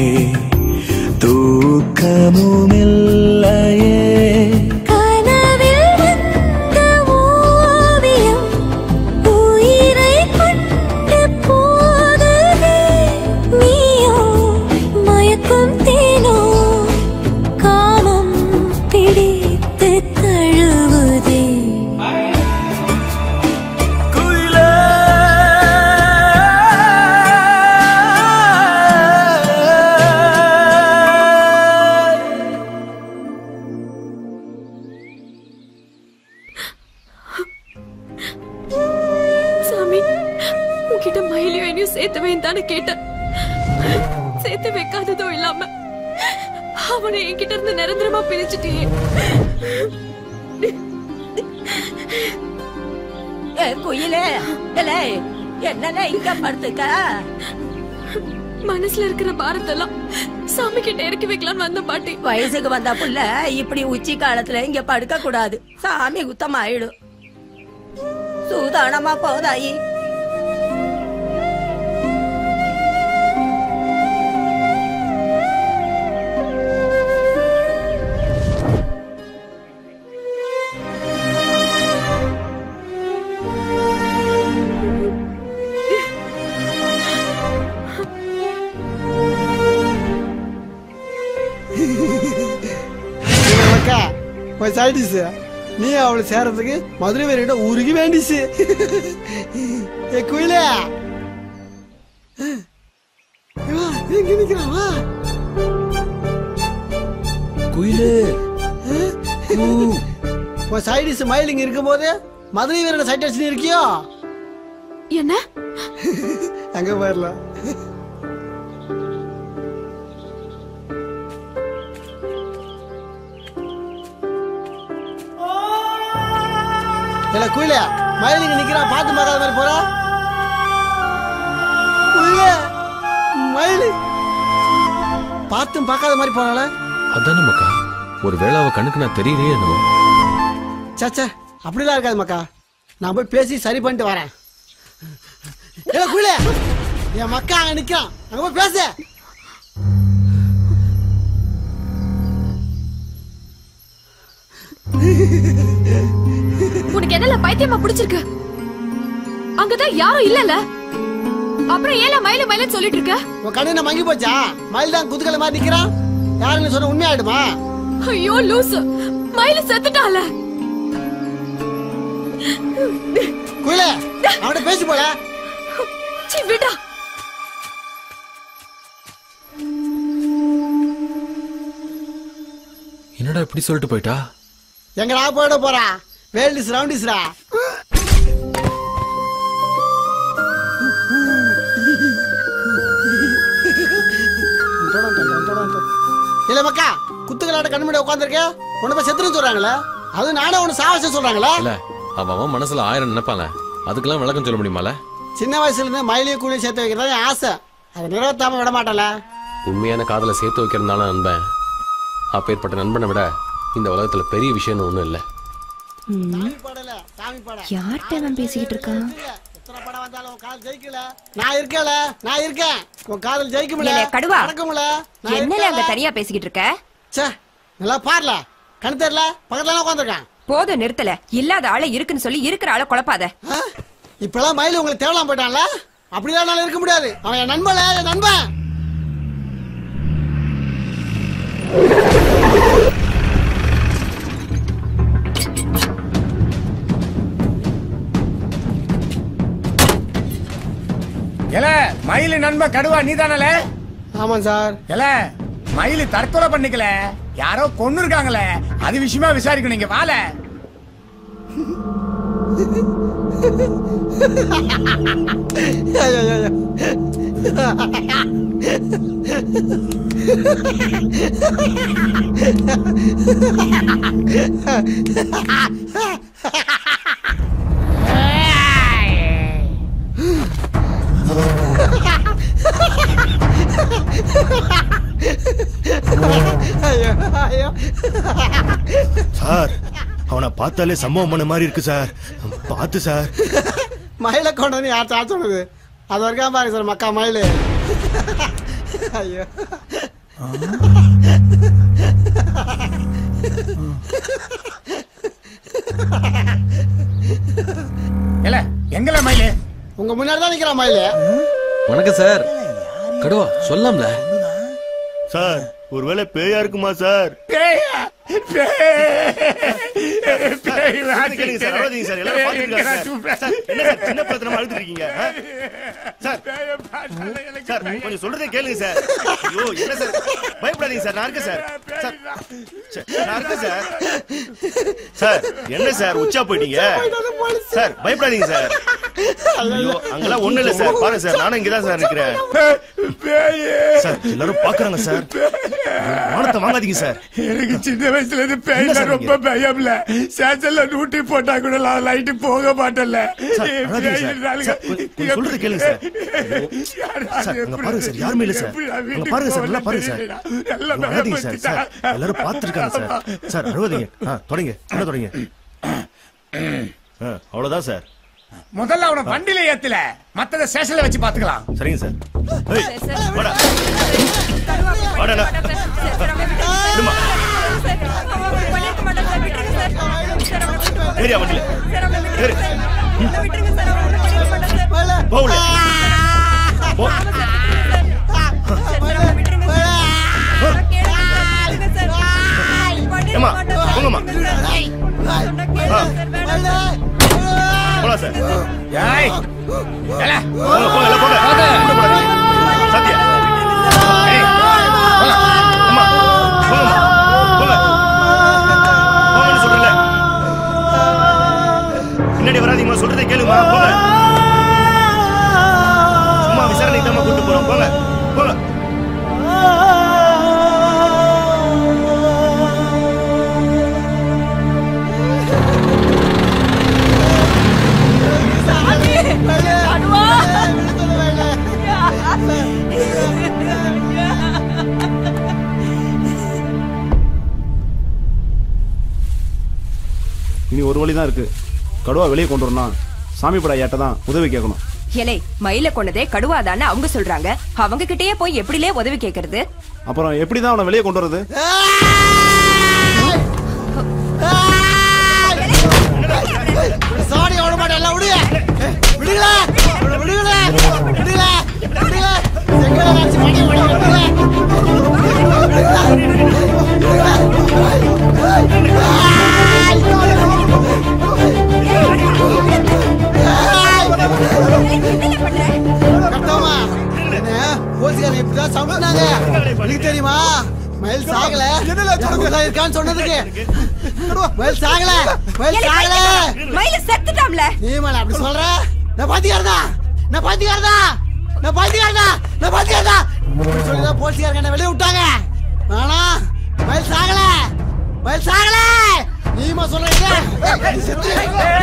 தூக்கமுமில்லையே
கனவில் வந்த ஓவியம் உயிரை கொண்டு போகுதே நீயோ மயக்கும் தேனோ காமம் பிடித்து தழுவுதே
சாமி உன்கிட்ட மயிலையும் என்னையும் சேர்த்து வைந்தான்னு கேட்டேன் சேர்த்து வைக்காததும் இல்லாம அவனை என்கிட்ட இருந்து நிரந்தரமா பிரிச்சுட்டியே
ஏ குயிலே ஏலே, என்னலே இங்க படுத்துக்க
மனசுல இருக்கிற பாரத்தெல்லாம் சாமி கிட்ட இறக்கி வைக்கலாம்னு வந்த பாட்டி
வயசுக்கு வந்த புள்ள இப்படி உச்சி காலத்துல இங்க படுக்க கூடாது சாமி குத்தம் ஆயிடும் சூதானமா போதாயி
அக்கா போய் சாயிடுச்சு நீ அவளை சேர்றதுக்கு மதுரை வேறிட்ட உருகி வேண்டிச்சு ஏ குயிலே இவா, எங்க நிக்கிறான் வா
குயிலு
உன் சைடிஸ் மயிலிங்க இருக்கும் போது மதுரை வீரனை சைட் அடிச்சு இருக்கியோ
என்ன
அங்க போயிடல இல்ல குயில மயிலிங்க நிக்கிறான் பார்த்து பார்க்காத மாதிரி போற குயில மயிலு பார்த்தும் பார்க்காத மாதிரி போறாள
அதானே மக்கா ஒரு வேளை அவ கண்ணுக்கு நான் தெரியலையே என்னமோ
சச்சா அப்படிலாம் இருக்காது மக்கா நான் போய் பேசி சரி பண்ணிட்டு வரேன் ஏ குயில என் மக்கா அங்க நிக்கிறான் அங்க போய் பேசு
உனக்கு என்னல பைத்தியமா பிடிச்சிருக்கு அங்கதான் யாரும் இல்லல அப்புறம் ஏல மயில மயில சொல்லிட்டு இருக்க
உன் கண்ணு என்ன மங்கி போச்சா மயில் தான் குதுக்கல மாதிரி நிக்கிறான் யாருன்னு சொன்ன உண்மையாயிடுமா
ஐயோ லூசு மயில செத்துட்டால
குயில அவன்கிட்ட பேசி போல
சீ விடா
என்னடா இப்படி சொல்லிட்டு போயிட்டா
எங்கடா போயிட போறா வேல்டிஸ் ரவுண்டிஸ்ரா இல்ல மக்கா குத்துக்கலாட்ட கண்மணி உட்காந்துருக்க உன்னை போய் செத்துன்னு சொல்றாங்களே அது நானே உன்னை சாவச சொல்றாங்களே
இல்ல அவன் அவன் மனசுல ஆயிரம் நினைப்பான்ல அதுக்கெல்லாம் விளக்கம் சொல்ல முடியுமால
சின்ன வயசுல இருந்து மயிலையும் கூலியும் சேர்த்து வைக்கிறதா என் ஆசை அதை நிறைவேற்றாம விட மாட்டேன்ல
உண்மையான காதலை சேர்த்து வைக்கிறதுனால நண்பன் அப்பேற்பட்ட நண்பனை விட இந்த உலகத்துல பெரிய விஷயம்னு ஒண்ணும் இல்ல
யார்கிட்ட அவன் பேசிக்கிட்டு இருக்கான்
நான் இருக்கேல நான் இருக்கேன் உன் காதல் ஜெயிக்க முடியல
ஏலே, கடுவா.
நடக்கும்ல நான்
என்னல அங்க
இருக்கேன்ல.
தனியா பேசிக்கிட்டு இருக்க
ச்சே நல்லா பாருல கண் தெரியல பக்கத்துல உட்காந்துருக்கான்
போதும் நிறுத்தல இல்லாத ஆளை இருக்குன்னு சொல்லி இருக்கிற ஆளை குழப்பாத
இப்பெல்லாம் மயில் உங்களுக்கு தேவலாம் போயிட்டான்ல அப்படிலாம் என்னால இருக்க முடியாது அவன் என் நண்பன் என் நண்பன்
எல மயிலு நண்பன் கடுவா நீ தானல
ஆமாம் சார்
எல மயிலு தற்கொலை பண்ணிக்கல யாரோ கொன்னு இருக்காங்களே அது விஷயமா விசாரிக்கணும் நீங்க வாழ
ஐயோ, ஐயோ, ஐயோ. ஐயோ ஐயோ
சார் அவனை பார்த்தாலே சம்பவம் பண்ண மாதிரி இருக்கு சார் பார்த்து சார்
மயில கொண்டு வந்து யார் சார் சொன்னது அது வரைக்கும் பாருங்க சார் மக்கா மயிலு ஐயோ
இல்ல எங்கல மயிலு
உங்க முன்னாடி தான் நிக்கிறான் மயிலு
வணக்கம் சார் கடுவா சொல்லாம்ல
சார் ஒருவேளை பேயா இருக்குமா சார்
பேயா பேய்
சொல்றதை கேளுங்க சார் அழுதீங்க சார் எல்லாரும் பார்த்துருக்காங்க சார் சார் என்ன சார் சின்ன பத்திரமா அழுதுட்டு இருக்கீங்க ஆ? சார் சார் கொஞ்சம் சொல்றதே கேளுங்க சார் ஐயோ என்ன சார் பயப்படாதீங்க சார் நான் இருக்கேன் சார் சார் சார், நான் இருக்கேன் சார் சார் என்ன சார் உச்சா போயிட்டீங்க சார் பயப்படாதீங்க சார் ஐயோ அங்கெல்லாம் ஒண்ணு இல்ல சார் பாருங்க சார் நானும் இங்கதான் சார் இருக்கிறேன் சார் எல்லாரும் பாக்குறாங்க சார் மானத்தை வாங்காதீங்க சார்
எனக்கு சின்ன வயசுல இருந்து
என்ன
பேய்னா
சார்
ரொம்ப பயம்ல சேச்சல்ல நூட்டி போட்டா கூட நான் லைட்டு போக மாட்டேன்ல
சார், அழாதீங்க சார். சார், கொஞ்சம் கொஞ்சம் சொல்றதை கேளுங்க சார். சார் அங்க பாருங்க சார் யாருமே இல்ல சார் அங்க பாருங்க சார் நல்லா பாருங்க சார் ஐயோ, அழாதீங்க சார் சார் எல்லாரும் பார்த்துருக்காங்க சார் சார் அழுவாதீங்க ஆ தொடங்க என்ன தொடங்க ஆ, அவ்வளவுதான் சார்
முதல்ல அவனை வண்டியில ஏத்துல மத்தத ஸ்டேஷன்ல வச்சு பாத்துக்கலாம்
சரிங்க சார் ஏய், வாடா. வாடா, அண்ணா. விடுமா. ஏறியா வண்டியில ஏறு போகல போ ஏம்மா போங்கம்மா ஆ. போலாம் சார்
ஏய் ஏல
போங்க போங்க எல்லாம் போங்க கூட போடாதீங்க. சத்யா ஏய், போலாம். அம்மா போங்கம்மா போங்க போங்கன்னு சொல்றேன்ல பின்னாடி வராதீங்கம்மா சொல்றதை கேளுமா போங்க சும்மா விசாரணைக்கு தான் கூட்டு போறோம் போங்க போங்க
இனி ஒரு வழி தான் இருக்கு கடுவா வெளியே கொண்டு வரணும் சாமி படா ஏட்ட தான் உதவி கேட்கணும்
ஏலே மயில கொண்டதே கடுவாதான்னு அவங்க சொல்றாங்க அவங்க கிட்டயே போய் எப்படிலே உதவி கேக்குறது
அப்புறம் எப்படி தான் அவனை வெளியே கொண்டு வரது
சாடி ஓட மாட்டேன் எல்லாம் விடுங்க விடுங்களா விடுங்களா விடுங்களா விடுங்களா செங்கலை வச்சு மணி ஓடி கட்டோமா என்ன போலீஸ்காரங்க இப்படிதான் சமைச்சாங்க உனக்கு தெரியுமா மயில் சாகல என்னல இருக்கான்னு சொன்னதுக்கு மயில் சாகல மயில் சாகல
மயில செத்துட்டாம்ல
நீ மேல அப்படி சொல்ற நான் பாத்தியாரதா நான் பாத்தியாரதா நான் பாத்தியாரதா நான் பாத்தியாரதா சொல்லிதான் போலீஸ்காரங்க என்ன வெளிய விட்டாங்க ஆனா மயில் சாகல மயில் சாகல நீமா சொல்றீங்க நீ செத்து.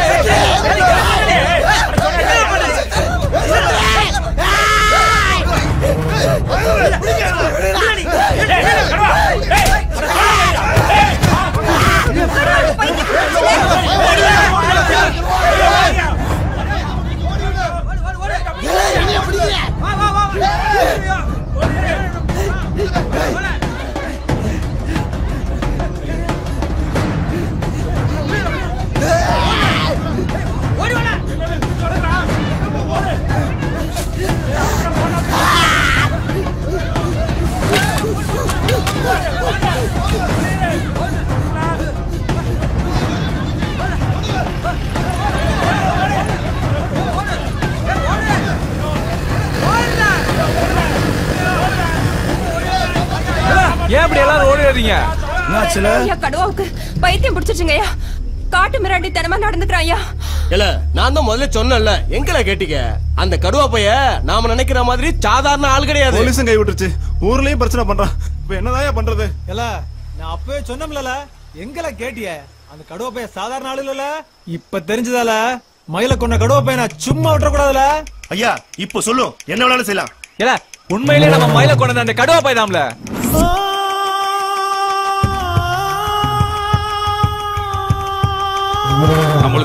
ஏன் இப்படி எல்லாரும் ஓடிடுறீங்க
ஐயா கடுவாவுக்கு பைத்தியம் பிடிச்சிருச்சுங்கய்யா காட்டு மிராண்டித்தனமா நடந்துக்கிறான்
இல்ல நான் தான் முதல்ல சொன்னேன்ல எங்கல கேட்டீங்க அந்த கடுவா பைய நாம நினைக்கிற மாதிரி சாதாரண ஆள் கிடையாது
போலீஸும் கை விட்டுருச்சு ஊர்லயும் பிரச்சனை பண்றான் இப்ப என்னதான் பண்றது
இல்ல நான் அப்பவே சொன்னோம்ல எங்கள கேட்டிய அந்த கடுவ பையன் சாதாரண ஆளு இல்லல இப்ப தெரிஞ்சதால மயில கொண்ட கடுவ பையனை சும்மா விட்டுற கூடாதுல
ஐயா இப்போ சொல்லும் என்ன வேணாலும் செய்யலாம்
இல்ல உண்மையிலே நம்ம மயில கொண்டு அந்த கடுவா பைதாம்ல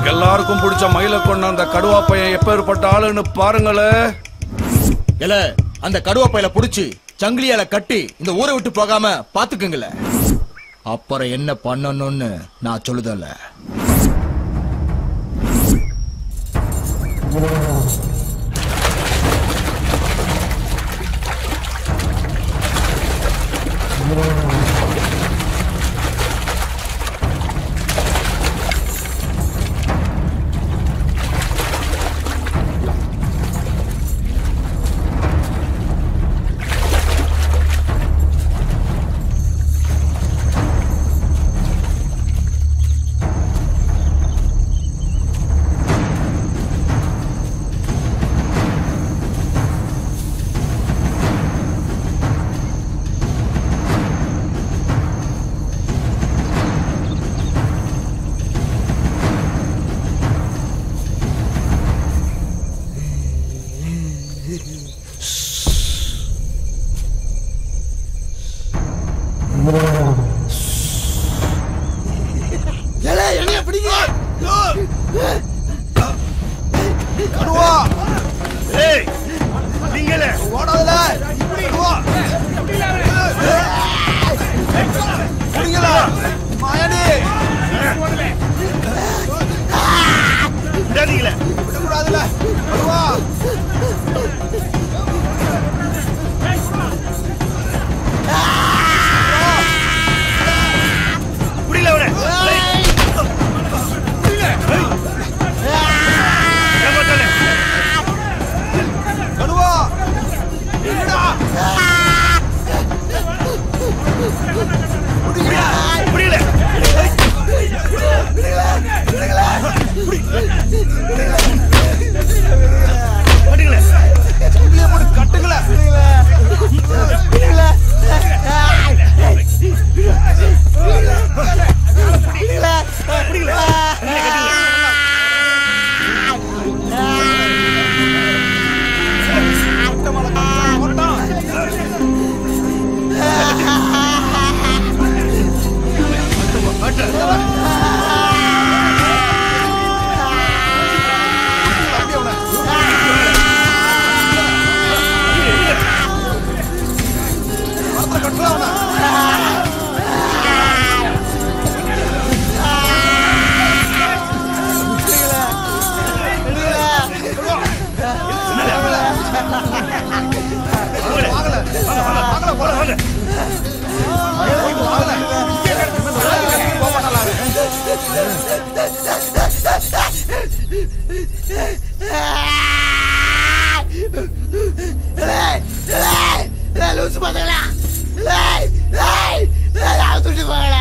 உங்க எல்லாருக்கும் பிடிச்ச மயில கொண்ட அந்த கடுவா பையன் எப்பேற்பட்ட ஆளுன்னு பாருங்களேன்
இல்ல அந்த கடுவா பையில புடிச்சு சங்கிலியால கட்டி இந்த ஊரை விட்டு போகாம பாத்துக்குங்கள அப்புறம் என்ன பண்ணணும்னு நான் சொல்லுதல்ல
ஏலே, என்னைய பிடிங்க
கடுவா ஏய் நீங்களே
ஓடாதல
கடுவா
பிடிங்களா மாயாடி
விடாதீங்களே
விடக்கூடாதுல கடுவா
புரியல அவனை ஏமாத்தானே
கடுவா என்னடா
புரியல மாட்டீங்களே
சங்கிலியை போட்டு கட்டுங்கள லூசு பாத்தீங்களா துட்டு போகலா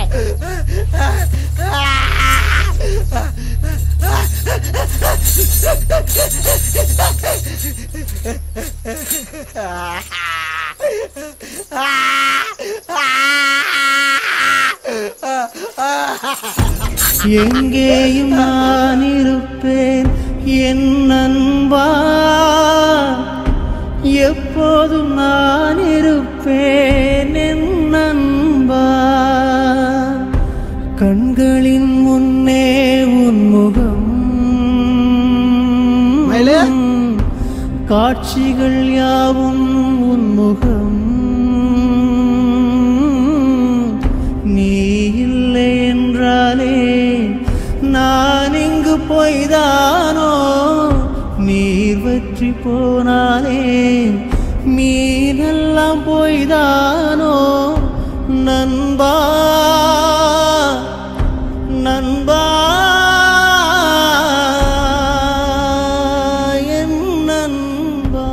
எங்கேயும் நான் இருப்பேன் என் நண்பா எப்போதும் நான் இருப்பேன் என் நண்பா கண்களின் முன்னே உன் முகம் காட்சிகள் யாவும் உன் முகம் நீ இல்லை என்றாலே நான் இங்கு பொய்தானோ நீர் வற்றி போனாலே மீனெல்லாம் பொய்தானோ நண்பா நண்பா என் நண்பா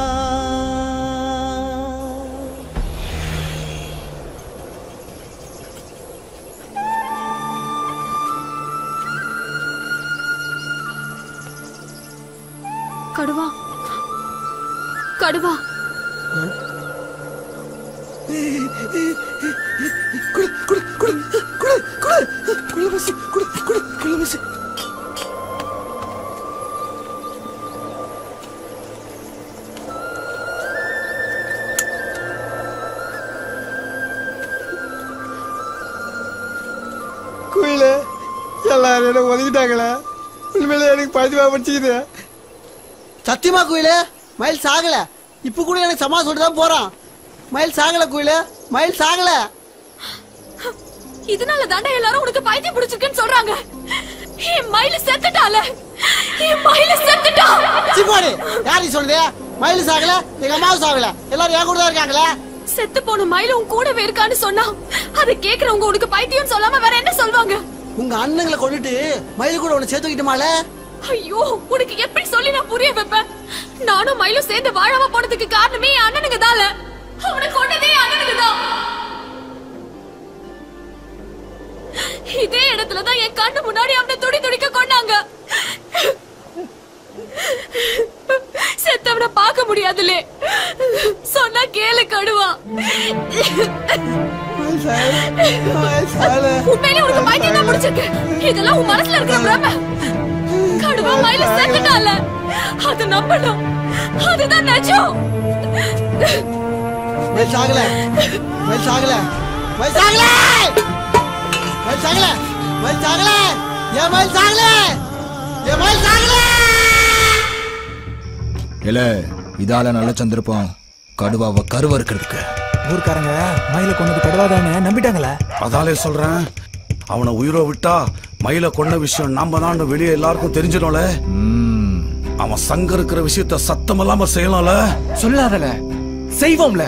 கடுவா கடுவா
குடு குடு குடு குடு குடு குடு பசி குடு குடு குடு பசி குயில எல்லாரும் என்ன ஒதுக்கிட்டாங்களே உண்மையிலே எனக்கு பதிவா படிச்சுக்குது சத்தியமா கோயிலு மயில் சாகல இப்ப கூட எனக்கு சமா சொல்லிட்டு தான் போறான் மயில் சாகல கோயிலு மயில் சாகல
இதனால தாண்டா எல்லாரும் உனக்கு பைத்தியம் பிடிச்சிருக்குன்னு சொல்றாங்க என் மயில செத்துட்டால என் மயில செத்துட்டா
சிப்பாடி யாரு சொல்றது மயில் சாகல எங்க அம்மாவும் சாகல எல்லாரும் என் கூட தான் இருக்காங்களே
செத்து போன மயில உன் கூடவே இருக்கான்னு சொன்னா அதை கேக்குறவங்க உனக்கு பைத்தியம் சொல்லாம வேற என்ன சொல்வாங்க
உங்க அண்ணங்களை கொண்டுட்டு மயில் கூட உன்னை சேர்த்து வைக்கட்டுமால
ஐயோ உனக்கு எப்படி சொல்லி நான் புரிய வைப்பேன் நானும் மயிலும் சேர்ந்து வாழாம போனதுக்கு காரணமே என் அண்ணனுக்கு தால அவனை கொண்டதே என் அண்ணனுக்கு தான் இதே இடத்துல தான் என் கண்ணு முன்னாடி அவனை துடி துடிக்க கொண்டாங்க செத்தவனை பார்க்க முடியாதுலே சொன்னா கேளு கடுவா உண்மையிலே உனக்கு பைத்தியம் தான் பிடிச்சிருக்கு இதெல்லாம் உன் மனசுல இருக்கிற பிரம கடுவா மயில செத்துட்டால அது நம்பணும் அதுதான் நிஜம்
மயில் சாகல மயில் சாகல மயில் சாகல மயில் சாகல மயில் சாகல என் மயில் சாகல என் மயில் சாகல
இல்ல இதால நல்ல சந்திருப்போம் கடுவாவை கருவ இருக்கிறதுக்கு
ஊர்க்காரங்க மயில கொண்டது கடவாதானே நம்பிட்டாங்களே
அதாலே சொல்றேன் அவனை உயிரை விட்டா மயில கொண்ட விஷயம் நாம தான் வெளியே எல்லாருக்கும் தெரிஞ்சிடும்ல அவன் சங்க இருக்கிற விஷயத்த சத்தம் இல்லாம செய்யலாம்ல
சொல்லாதல செய்வோம்ல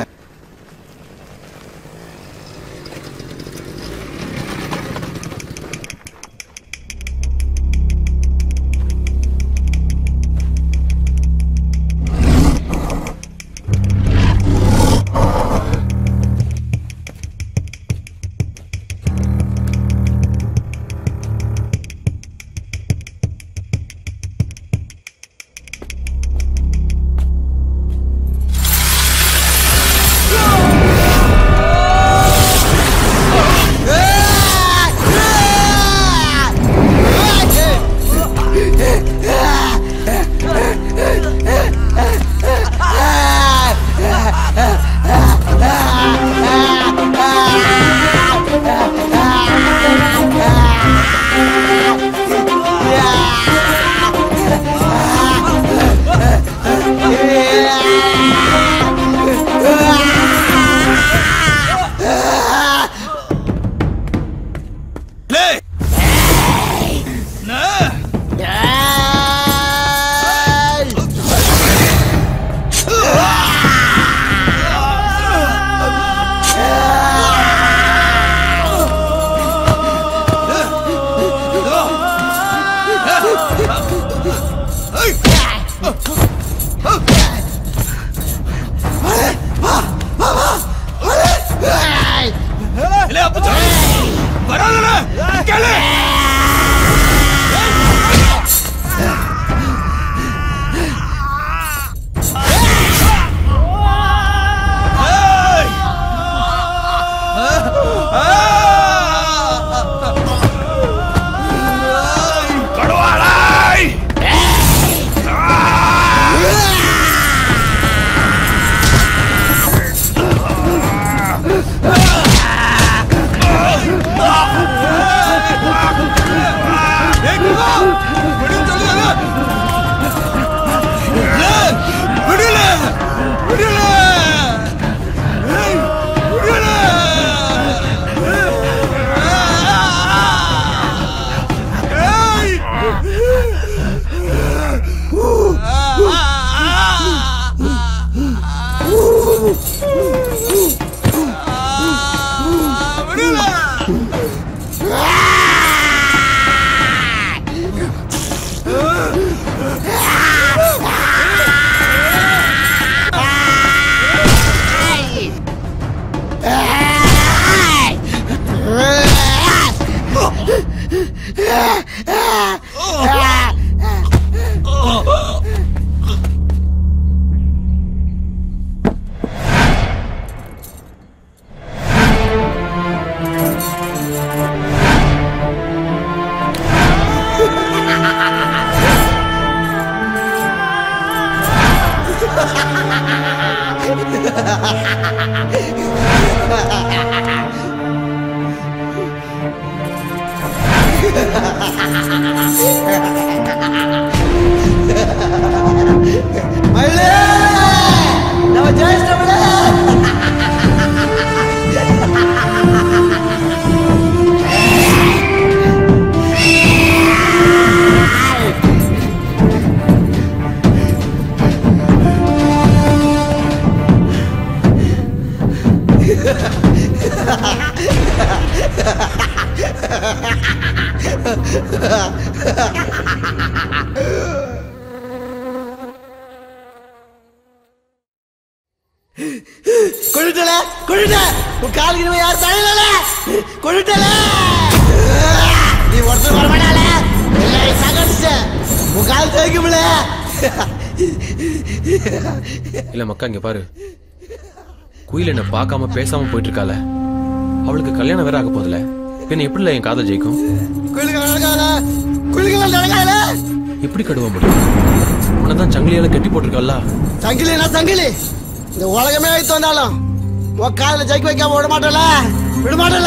Ha மயிலே நம்ம ஜெயிச்சிட்டோம்ல கொண்டுட்டல கொண்டுட்ட உன் காலுக்கு இனிமே யார் தலையில கொண்டுட்டல நீ ஒருத்தர் வரமாட்டால எல்லாரையும் சாகடிச்ச உன் கால் தேய்க்கும்ல
இல்ல மக்கா இங்க பாரு குயில் என்ன பார்க்காம பேசாம போயிட்டு இருக்கால அவளுக்கு கல்யாணம் வேற ஆக போதுல பின்ன எப்படில என் காதல் ஜெயிக்கும்
குயிலுக்கு நடக்காத குயிலுக்கு நடக்காத
எப்படி கடுவ முடியும் உன்னதான் சங்கிலியால கட்டி போட்டிருக்கல்ல
சங்கிலி நான் சங்கிலி இந்த உலகமே வைத்து வந்தாலும் உன் காலில் ஜெயிக்க வைக்காம விட மாட்டல விட மாட்டல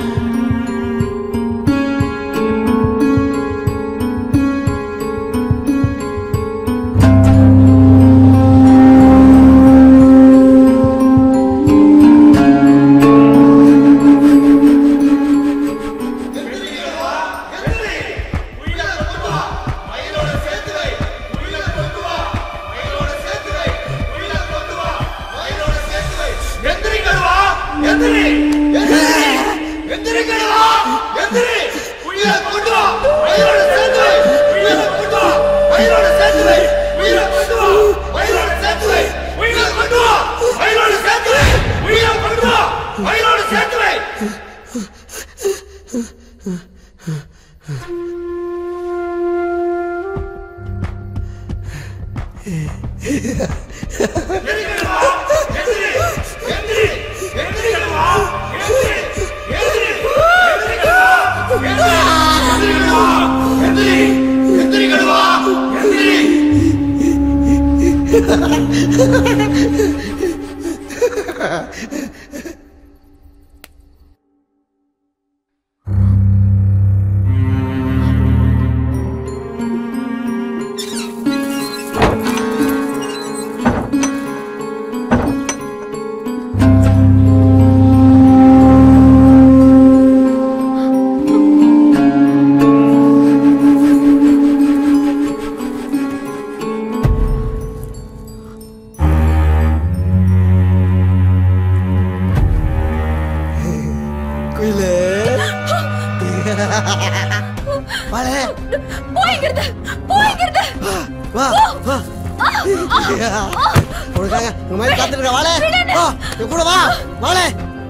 குயிலு வாழே
போய்கிறது போய்கிறது
வா வா உனக்காக உங்க மாதிரி காத்துருக்க வாழே வா என் கூட வா வாழே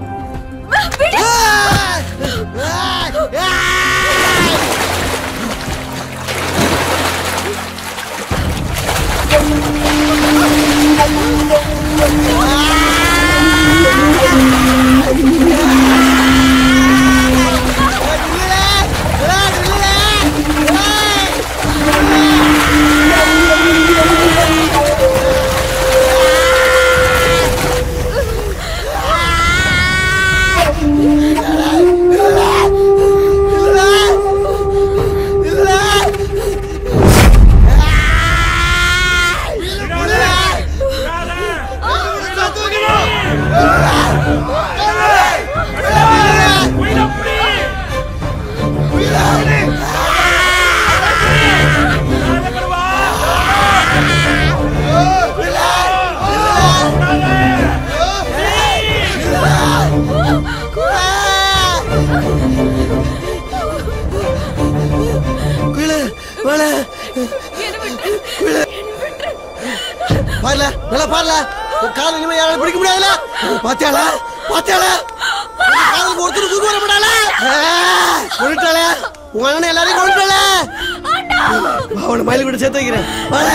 குயிலு வாழே குயிலு பாருல நல்லா பாருல உன் கால் இனிமே யாராலும் பிடிக்க முடியாதுல பாத்தியாளா பாத்தியாளா காலுக்கு ஒருத்தர் தூக்க வர மாட்டாளா கொண்டுட்டாளே உங்க அண்ணன் எல்லாரையும் கொண்டுட்டாளே அவனை மயில் கூட சேர்த்து வைக்கிறேன் வாழ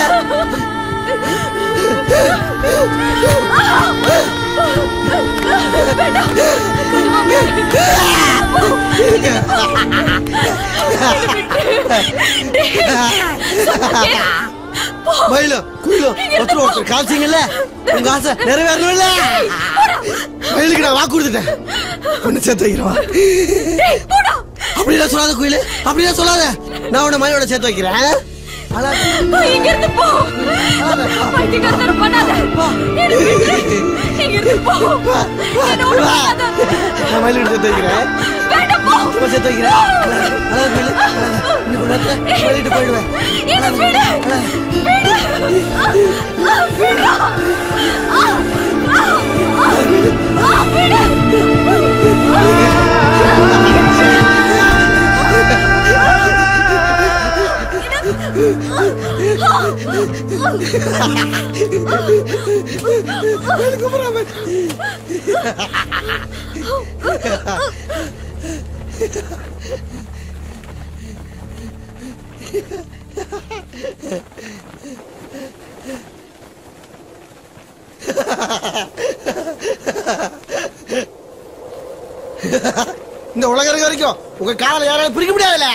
மயிலோ குயிலோ ஒருத்தர் ஒருத்தர் காய்ச்சிங்கல்ல உங்க ஆசை நிறைவேறணும்ல மயிலுக்கு நான் வாக்கு கொடுத்துட்டேன் ஒண்ணு சேர்த்து வைக்கிறவா அப்படிலாம் சொல்லாத குயிலு அப்படிலாம் சொல்லாத நான் உன்னை மயிலோட சேர்த்து வைக்கிறேன்
இங்க இருந்து போ பைத்தியக்காரத்தனம் பண்ணாத என்னை விட்டுரு. இங்க இருந்து போ என்ன ஒண்ணும் பண்ணாத.
நான் மயிலோட சேர்த்து வைக்கிறேன்
வேண்டாம் போ
சும்மா சேர்த்து வைக்கிறேன் அழகா குயிலு இன்னும் கொஞ்ச நேரத்துல மயிலிட்டு போயிடுவேன்
என்னை விடு விடு ஆ, விடுடா. ஆ, ஆ, ஆ, ஆ, விடு
இந்த உலகம் இருக்க வரைக்கும் உங்க காலை யாராலும் பிரிக்க முடியாதுல்ல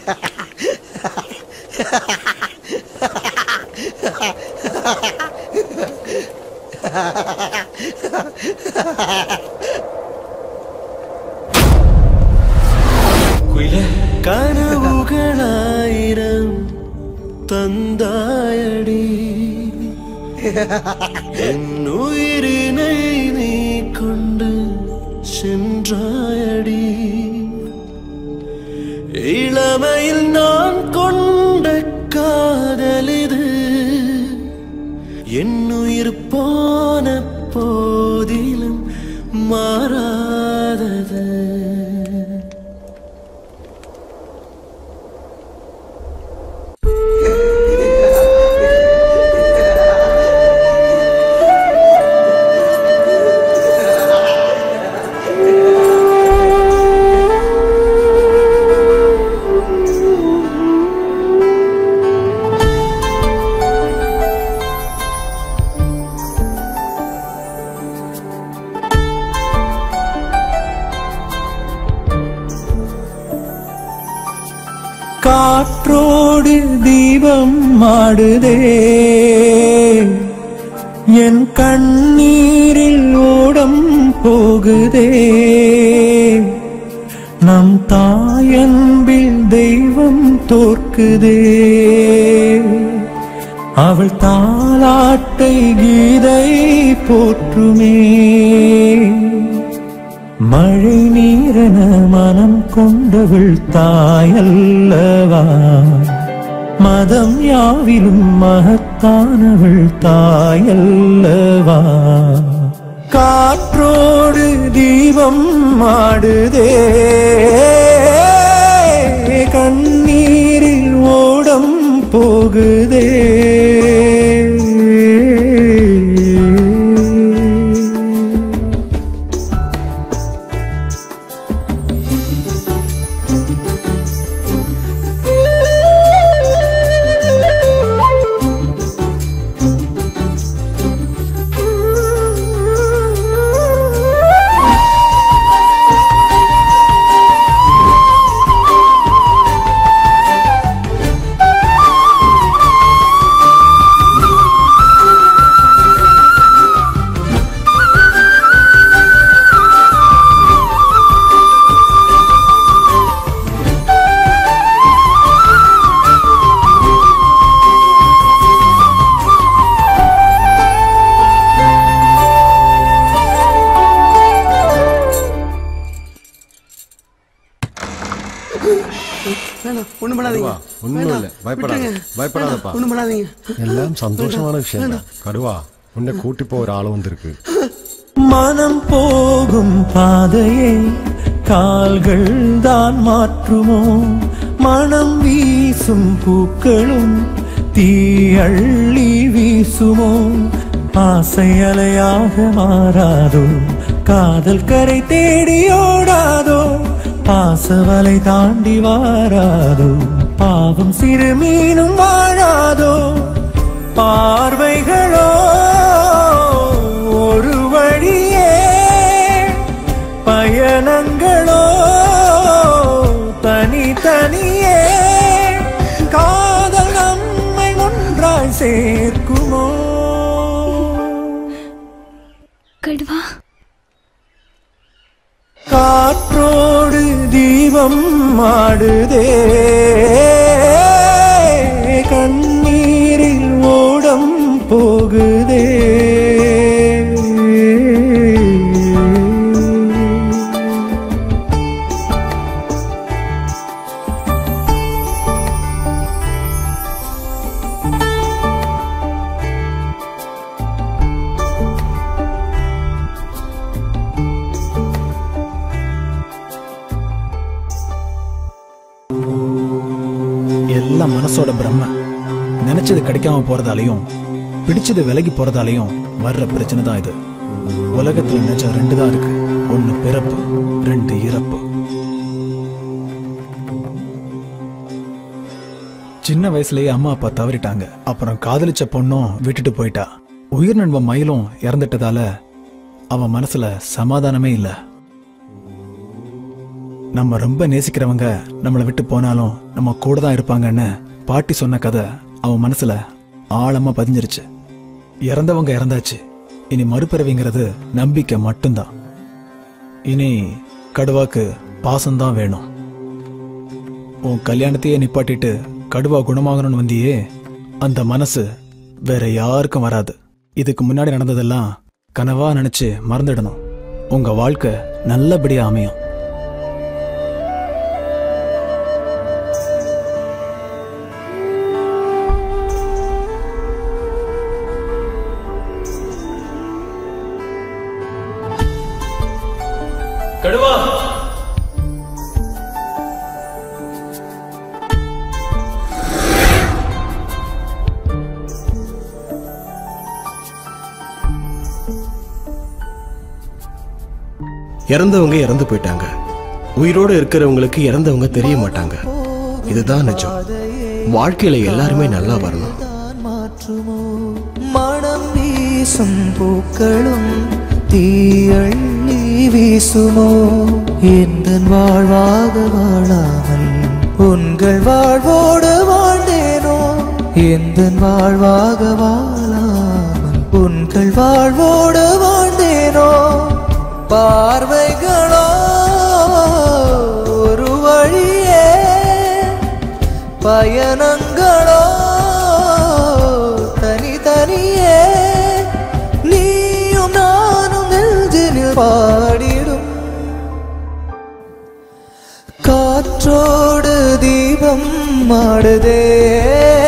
கனவுகளாயிரம் தந்தாயடி என் உயிரினை நீ கொண்டு சென்றாயடி இளமையில் நான் கொண்ட காதலிது என் உயிர் போன போதிலும் மாறாதது
காற்றோடு தீபம் மாடுதே என் கண்ணீரில் ஓடம் போகுதே நம் தாயன்பில் தெய்வம் தோற்குதே அவள் தாலாட்டை கீதை போற்றுமே மழை நீரென மனம் கொண்டவள் தாயல்லவா மதம் யாவிலும் மகத்தானவள் தாயல்லவா காற்றோடு தீபம் மாடுதே கண்ணீரில் ஓடம் போகுதே
வேணாம் ஒண்ணும் பண்ணாதீங்க
ஒன்றும்
வேண்டாம்,
இல்லை பயப்படாத
விட்டுருங்க.
பயப்படாதப்பா
வேண்டாம், ஒண்ணும் பண்ணாதீங்க
எல்லாம் சந்தோஷமான
வேண்டாம்,
விஷயம்
வேண்டாம்.
கடுவா உன்னை கூட்டி போக ஒரு ஆள் வந்திருக்கு
மனம் போகும் பாதையை கால்கள் தான் மாற்றுமோ மனம் வீசும் பூக்களும் தீயள்ளி வீசுமோ ஆசை அலையாக மாறாதோ காதல் கரை தேடி ஓடாதோ பாசவலை தாண்டி வாராதோ பாவம் சிறு மீனும் வாழாதோ பார்வைகளோ ஒரு வழியே பயணங்களோ தனித்தனியே காதல் நம்மை ஒன்றாய் சேர்க்குமோ
கடுவா
காற்றோடு தீபம் தீபம் மாடுதே கண்ணீரில் ஓடம் போகுதே
எல்லாம் மனசோட பிரம்ம நினைச்சது கிடைக்காம போறதாலையும் பிடிச்சது விலகி போறதாலையும் வர்ற பிரச்சனை தான் இது உலகத்துல நிஜம் ரெண்டு தான் இருக்கு ஒன்னு பிறப்பு ரெண்டு இறப்பு சின்ன வயசுலயே அம்மா அப்பா தவறிட்டாங்க அப்புறம் காதலிச்ச பொண்ணும் விட்டுட்டு போயிட்டா உயிர் நண்பன் மயிலும் இறந்துட்டதால அவன் மனசுல சமாதானமே இல்ல நம்ம ரொம்ப நேசிக்கிறவங்க நம்மளை விட்டு போனாலும் நம்ம கூட தான் இருப்பாங்கன்னு பாட்டி சொன்ன கதை அவன் மனசுல ஆழமா பதிஞ்சிருச்சு இறந்தவங்க இறந்தாச்சு இனி மறுபிறவிங்கிறது நம்பிக்கை மட்டும்தான் இனி கடுவாக்கு பாசம்தான் வேணும் உன் கல்யாணத்தையே நிப்பாட்டிட்டு கடுவா குணமாகணும்னு வந்தியே அந்த மனசு வேற யாருக்கும் வராது இதுக்கு முன்னாடி நடந்ததெல்லாம் கனவா நினைச்சு மறந்துடணும் உங்க வாழ்க்கை நல்லபடியா அமையும்
கடுவா
இறந்தவங்க இறந்து போயிட்டாங்க உயிரோடு இருக்கிறவங்களுக்கு இறந்தவங்க தெரிய மாட்டாங்க இதுதான் நிஜம் வாழ்க்கையில எல்லாருமே நல்லா வரணும்
மாற்றுமோ மனம் வீசும் பூக்களும் தீயள்ளி வீசுமோ எந்த வாழ்வாக வாழாமல் உங்கள் வாழ்வோடு வாழ்ந்தேனோ எந்த வாழ்வாக வாழாமல் உங்கள் வாழ்வோடு வாழ்ந்தேனோ பார்வைகளோ ஒரு வழியே பயணங்களோ தனித்தனியே நீயும் நானும் நெஞ்சினில் பாடிடும் காற்றோடு தீபம் மாடுதே